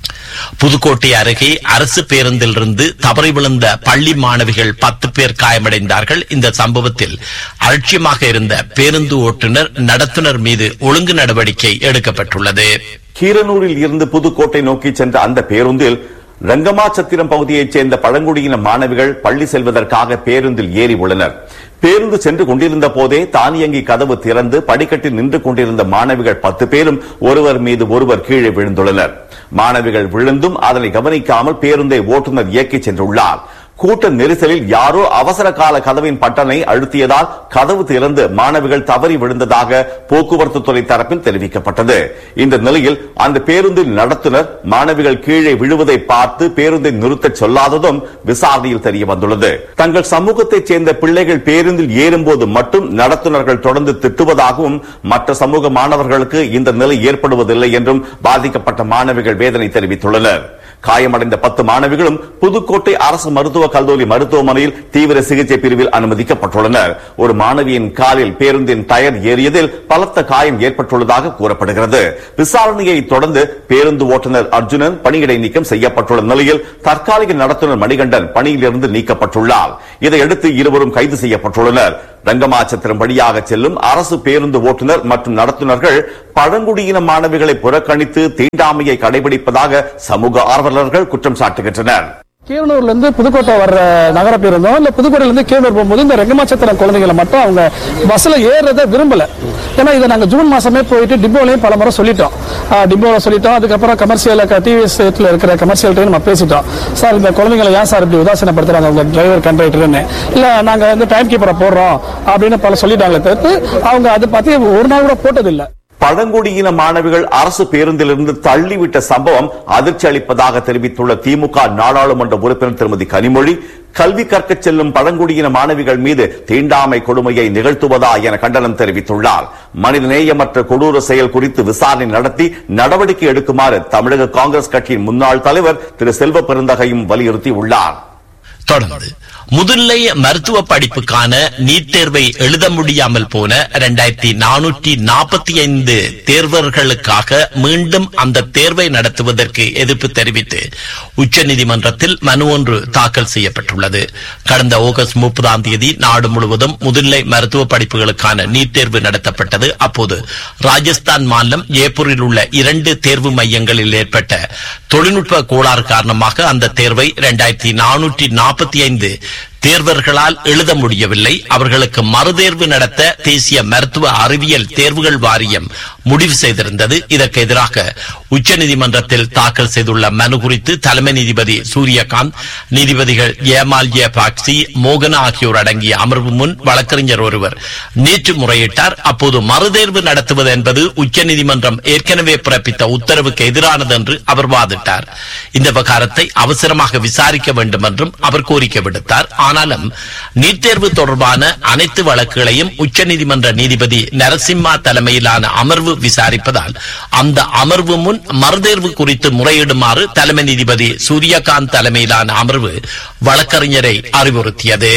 புதுக்கோட்டை அருகே அரசு பேருந்திலிருந்து தவறி விழுந்த பள்ளி மாணவிகள் பத்து பேர் காயமடைந்தார்கள் இந்த சம்பவத்தில் அலட்சியமாக இருந்த பேருந்து ஓட்டுநர் நடத்துனர் மீது ஒழுங்கு நடவடிக்கை எடுக்கப்பட்டுள்ளது கீரனூரில் இருந்து புதுக்கோட்டை நோக்கி சென்ற அந்த பேருந்தில் ரங்கமாச்சத்திரம் பகுதியைச் சேர்ந்த பழங்குடியின மாணவிகள் பள்ளி செல்வதற்காக பேருந்தில் ஏறி உள்ளனர் பேருந்து சென்று கொண்டிருந்த போதே தானியங்கி கதவு திறந்து படிக்கட்டில் நின்று கொண்டிருந்த மாணவிகள் பத்து பேரும் ஒருவர் மீது ஒருவர் கீழே விழுந்துள்ளனர் மாணவிகள் விழுந்தும் அதனை கவனிக்காமல் பேருந்தை ஓட்டுநர் இயக்கிச் சென்றுள்ளார் கூட்ட நெரிசலில் யாரோ அவசர கால கதவின் பட்டனை அழுத்தியதால் கதவு திறந்து மாணவிகள் தவறி விழுந்ததாக போக்குவரத்து துறை தரப்பில் தெரிவிக்கப்பட்டது இந்த நிலையில் அந்த பேருந்தின் நடத்துனர் மாணவிகள் கீழே விழுவதை பார்த்து பேருந்தை நிறுத்தச் சொல்லாததும் விசாரணையில் தெரிய வந்துள்ளது தங்கள் சமூகத்தைச் சேர்ந்த பிள்ளைகள் பேருந்தில் ஏறும்போது மட்டும் நடத்துனர்கள் தொடர்ந்து திட்டுவதாகவும் மற்ற சமூக மாணவர்களுக்கு இந்த நிலை ஏற்படுவதில்லை என்றும் பாதிக்கப்பட்ட மாணவிகள் வேதனை தெரிவித்துள்ளனர் காயமடைந்த பத்து மாணவிகளும் புதுக்கோட்டை அரசு மருத்துவக் கல்லூரி மருத்துவமனையில் தீவிர சிகிச்சை பிரிவில் அனுமதிக்கப்பட்டுள்ளனர் ஒரு மாணவியின் காலில் பேருந்தின் டயர் ஏறியதில் பலத்த காயம் ஏற்பட்டுள்ளதாக கூறப்படுகிறது விசாரணையை தொடர்ந்து பேருந்து ஓட்டுநர் அர்ஜுனன் பணியிடை நீக்கம் செய்யப்பட்டுள்ள நிலையில் தற்காலிக நடத்துனர் மணிகண்டன் பணியிலிருந்து நீக்கப்பட்டுள்ளார் இதையடுத்து இருவரும் கைது செய்யப்பட்டுள்ளனர் ரங்கமாச்சத்திரம் வழியாக செல்லும் அரசு பேருந்து ஓட்டுநர் மற்றும் நடத்துனர்கள் பழங்குடியின மாணவிகளை புறக்கணித்து தீண்டாமையை கடைபிடிப்பதாக சமூக ஆர்வலர்கள் குற்றம் சாட்டுகின்றனர் கீரனூர்ல இருந்து புதுக்கோட்டை வர்ற நகர பேருந்தோ இல்ல புதுக்கோட்டையில இருந்து கீரனூர் போகும்போது இந்த ரெங்கமாச்சத்திரம் குழந்தைகளை மட்டும் அவங்க பஸ்ல ஏறுறத விரும்பல ஏன்னா இதை நாங்க ஜூன் மாசமே போயிட்டு டிப்போலையும் பல முறை சொல்லிட்டோம் ஆஹ் டிப்போல சொல்லிட்டோம் அதுக்கப்புறம் கமர்ஷியல் டிவிஎஸ் இருக்கிற கமர்ஷியல் ட்ரெயின் நம்ம பேசிட்டோம் சார் இந்த குழந்தைங்களை ஏன் சார் இப்படி உதாசீனப்படுத்துறாங்க அவங்க டிரைவர் கண்டக்டர்னு இல்ல நாங்க வந்து டைம் கீப்பரை போடுறோம் அப்படின்னு பல சொல்லிட்டாங்களே தவிர்த்து அவங்க அதை பத்தி ஒரு நாள் கூட போட்டதில்லை பழங்குடியின மாணவிகள் அரசு பேருந்திலிருந்து தள்ளிவிட்ட சம்பவம் அதிர்ச்சி அளிப்பதாக தெரிவித்துள்ள திமுக நாடாளுமன்ற உறுப்பினர் திருமதி கனிமொழி கல்வி கற்கச் செல்லும் பழங்குடியின மாணவிகள் மீது தீண்டாமை கொடுமையை நிகழ்த்துவதா என கண்டனம் தெரிவித்துள்ளார் மனிதநேயமற்ற கொடூர செயல் குறித்து விசாரணை நடத்தி நடவடிக்கை எடுக்குமாறு தமிழக காங்கிரஸ் கட்சியின் முன்னாள் தலைவர் திரு செல்வ பெருந்தகையும் வலியுறுத்தியுள்ளார் தொடர்ந்து முதுநிலை மருத்துவ படிப்புக்கான நீட் தேர்வை எழுத முடியாமல் போன இரண்டாயிரத்தி நானூற்றி நாற்பத்தி ஐந்து தேர்வர்களுக்காக மீண்டும் அந்த தேர்வை நடத்துவதற்கு எதிர்ப்பு தெரிவித்து உச்சநீதிமன்றத்தில் மனு ஒன்று தாக்கல் செய்யப்பட்டுள்ளது கடந்த ஆகஸ்ட் முப்பதாம் தேதி நாடு முழுவதும் முதுநிலை மருத்துவ படிப்புகளுக்கான நீட் தேர்வு நடத்தப்பட்டது அப்போது ராஜஸ்தான் மாநிலம் ஜெய்ப்பூரில் உள்ள இரண்டு தேர்வு மையங்களில் ஏற்பட்ட தொழில்நுட்ப கோளாறு காரணமாக அந்த தேர்வை இரண்டாயிரத்தி நானூற்றி நாற்பத்தி ஐந்து தேர்வர்களால் எழுத முடியவில்லை அவர்களுக்கு மறுதேர்வு நடத்த தேசிய மருத்துவ அறிவியல் தேர்வுகள் வாரியம் முடிவு செய்திருந்தது இதற்கு எதிராக உச்சநீதிமன்றத்தில் தாக்கல் செய்துள்ள மனு குறித்து தலைமை நீதிபதி சூரியகாந்த் நீதிபதிகள் ஜெயமால் ஜெய பாக்சி மோகனா ஆகியோர் அடங்கிய அமர்வு முன் வழக்கறிஞர் ஒருவர் நேற்று முறையிட்டார் அப்போது மறுதேர்வு நடத்துவது என்பது உச்சநீதிமன்றம் ஏற்கனவே பிறப்பித்த உத்தரவுக்கு எதிரானது என்று அவர் வாதிட்டார் இந்த விவகாரத்தை அவசரமாக விசாரிக்க வேண்டும் என்றும் அவர் கோரிக்கை விடுத்தார் ஆனாலும் நீட் தேர்வு தொடர்பான அனைத்து வழக்குகளையும் உச்சநீதிமன்ற நீதிபதி நரசிம்மா தலைமையிலான அமர்வு விசாரிப்பதால் அந்த அமர்வு முன் மறுதேர்வு குறித்து முறையிடுமாறு தலைமை நீதிபதி சூரியகாந்த் தலைமையிலான அமர்வு வழக்கறிஞரை அறிவுறுத்தியது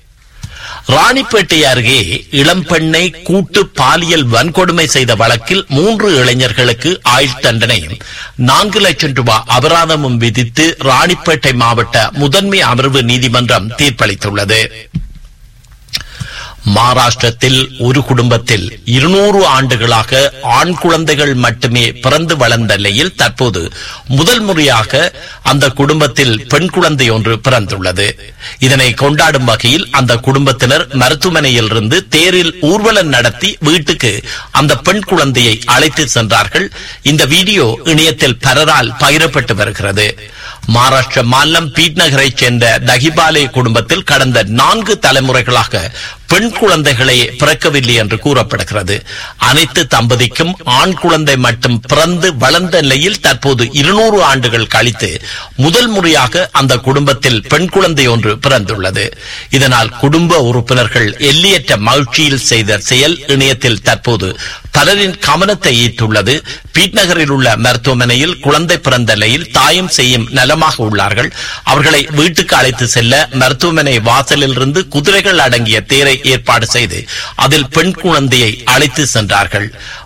ராணிப்பேட்டை அருகே இளம்பெண்ணை கூட்டு பாலியல் வன்கொடுமை செய்த வழக்கில் மூன்று இளைஞர்களுக்கு ஆயுள் தண்டனையும் நான்கு லட்சம் ரூபாய் அபராதமும் விதித்து ராணிப்பேட்டை மாவட்ட முதன்மை அமர்வு நீதிமன்றம் தீர்ப்பளித்துள்ளது மகாராஷ்டிரத்தில் ஒரு குடும்பத்தில் இருநூறு ஆண்டுகளாக ஆண் குழந்தைகள் மட்டுமே பிறந்து வளர்ந்த நிலையில் தற்போது முதல் முறையாக அந்த குடும்பத்தில் பெண் குழந்தை ஒன்று பிறந்துள்ளது இதனை கொண்டாடும் வகையில் அந்த குடும்பத்தினர் மருத்துவமனையில் இருந்து தேரில் ஊர்வலம் நடத்தி வீட்டுக்கு அந்த பெண் குழந்தையை அழைத்து சென்றார்கள் இந்த வீடியோ இணையத்தில் பலரால் பகிரப்பட்டு வருகிறது மகாராஷ்டிர மாநிலம் பீட் நகரைச் சேர்ந்த தகிபாலே குடும்பத்தில் கடந்த நான்கு தலைமுறைகளாக பெண் குழந்தைகளே பிறக்கவில்லை என்று கூறப்படுகிறது அனைத்து தம்பதிக்கும் ஆண் குழந்தை மட்டும் பிறந்து வளர்ந்த நிலையில் தற்போது இருநூறு ஆண்டுகள் கழித்து முதல் முறையாக அந்த குடும்பத்தில் பெண் குழந்தை ஒன்று பிறந்துள்ளது இதனால் குடும்ப உறுப்பினர்கள் எல்லையற்ற மகிழ்ச்சியில் செய்த செயல் இணையத்தில் தற்போது பலரின் கவனத்தை ஈர்த்துள்ளது பீட் நகரில் உள்ள மருத்துவமனையில் குழந்தை பிறந்த நிலையில் தாயம் செய்யும் நலமாக உள்ளார்கள் அவர்களை வீட்டுக்கு அழைத்து செல்ல மருத்துவமனை வாசலில் இருந்து குதிரைகள் அடங்கிய தேரை ஏற்பாடு செய்து அதில் பெண் குழந்தையை அழைத்து சென்றார்கள்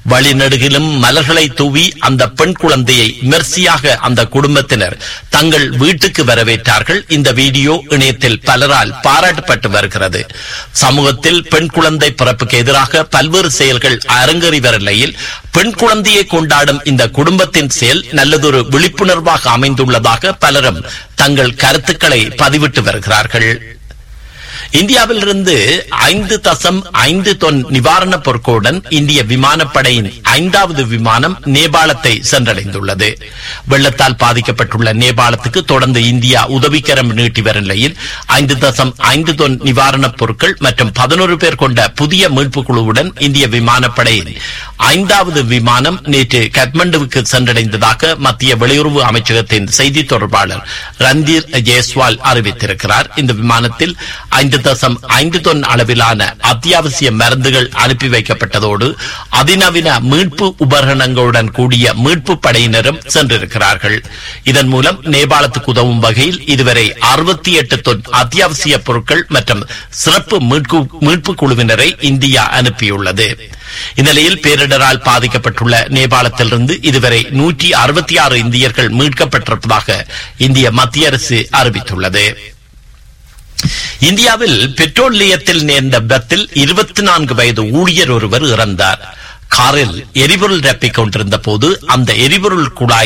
வழிநடுகிலும் மலர்களை தூவி அந்த பெண் குழந்தையை விமர்சையாக அந்த குடும்பத்தினர் தங்கள் வீட்டுக்கு வரவேற்றார்கள் இந்த வீடியோ இணையத்தில் பலரால் பாராட்டப்பட்டு வருகிறது சமூகத்தில் பெண் குழந்தை பிறப்புக்கு எதிராக பல்வேறு செயல்கள் அரங்கேறி வரும் நிலையில் பெண் குழந்தையை கொண்டாடும் இந்த குடும்பத்தின் செயல் நல்லதொரு விழிப்புணர்வாக அமைந்துள்ளதாக பலரும் தங்கள் கருத்துக்களை பதிவிட்டு வருகிறார்கள் இந்தியாவிலிருந்து ஐந்து தசம் ஐந்து தொன் நிவாரணப் பொருட்களுடன் இந்திய விமானப்படையின் ஐந்தாவது விமானம் நேபாளத்தை சென்றடைந்துள்ளது வெள்ளத்தால் பாதிக்கப்பட்டுள்ள நேபாளத்துக்கு தொடர்ந்து இந்தியா உதவிக்கரம் நீட்டி வரும் நிலையில் ஐந்து தசம் ஐந்து தொன் நிவாரணப் பொருட்கள் மற்றும் பதினோரு பேர் கொண்ட புதிய மீட்பு குழுவுடன் இந்திய விமானப்படையின் ஐந்தாவது விமானம் நேற்று கத்மண்டுவுக்கு சென்றடைந்ததாக மத்திய வெளியுறவு அமைச்சகத்தின் செய்தி தொடர்பாளர் ரந்தீர் ஜெயஸ்வால் அறிவித்திருக்கிறார் இந்த விமானத்தில் ஐந்து தசம் ஐந்து தொன் அளவிலான அத்தியாவசிய மருந்துகள் அனுப்பி வைக்கப்பட்டதோடு அதிநவீன மீட்பு உபகரணங்களுடன் கூடிய மீட்பு படையினரும் சென்றிருக்கிறார்கள் இதன் மூலம் நேபாளத்துக்கு உதவும் வகையில் இதுவரை அறுபத்தி எட்டு தொன் அத்தியாவசிய பொருட்கள் மற்றும் சிறப்பு மீட்பு மீட்பு குழுவினரை இந்தியா அனுப்பியுள்ளது இந்நிலையில் பேரிடரால் பாதிக்கப்பட்டுள்ள நேபாளத்திலிருந்து இதுவரை நூற்றி அறுபத்தி ஆறு இந்தியர்கள் மீட்கப்பட்டிருப்பதாக இந்திய மத்திய அரசு அறிவித்துள்ளது இந்தியாவில் பெட்ரோல் நிலையத்தில் நேர்ந்த விபத்தில் இருபத்தி நான்கு வயது ஊழியர் ஒருவர் இறந்தார் காரில் எரிபொருள் நிரப்பிக் கொண்டிருந்த போது அந்த எரிபொருள் குழாய்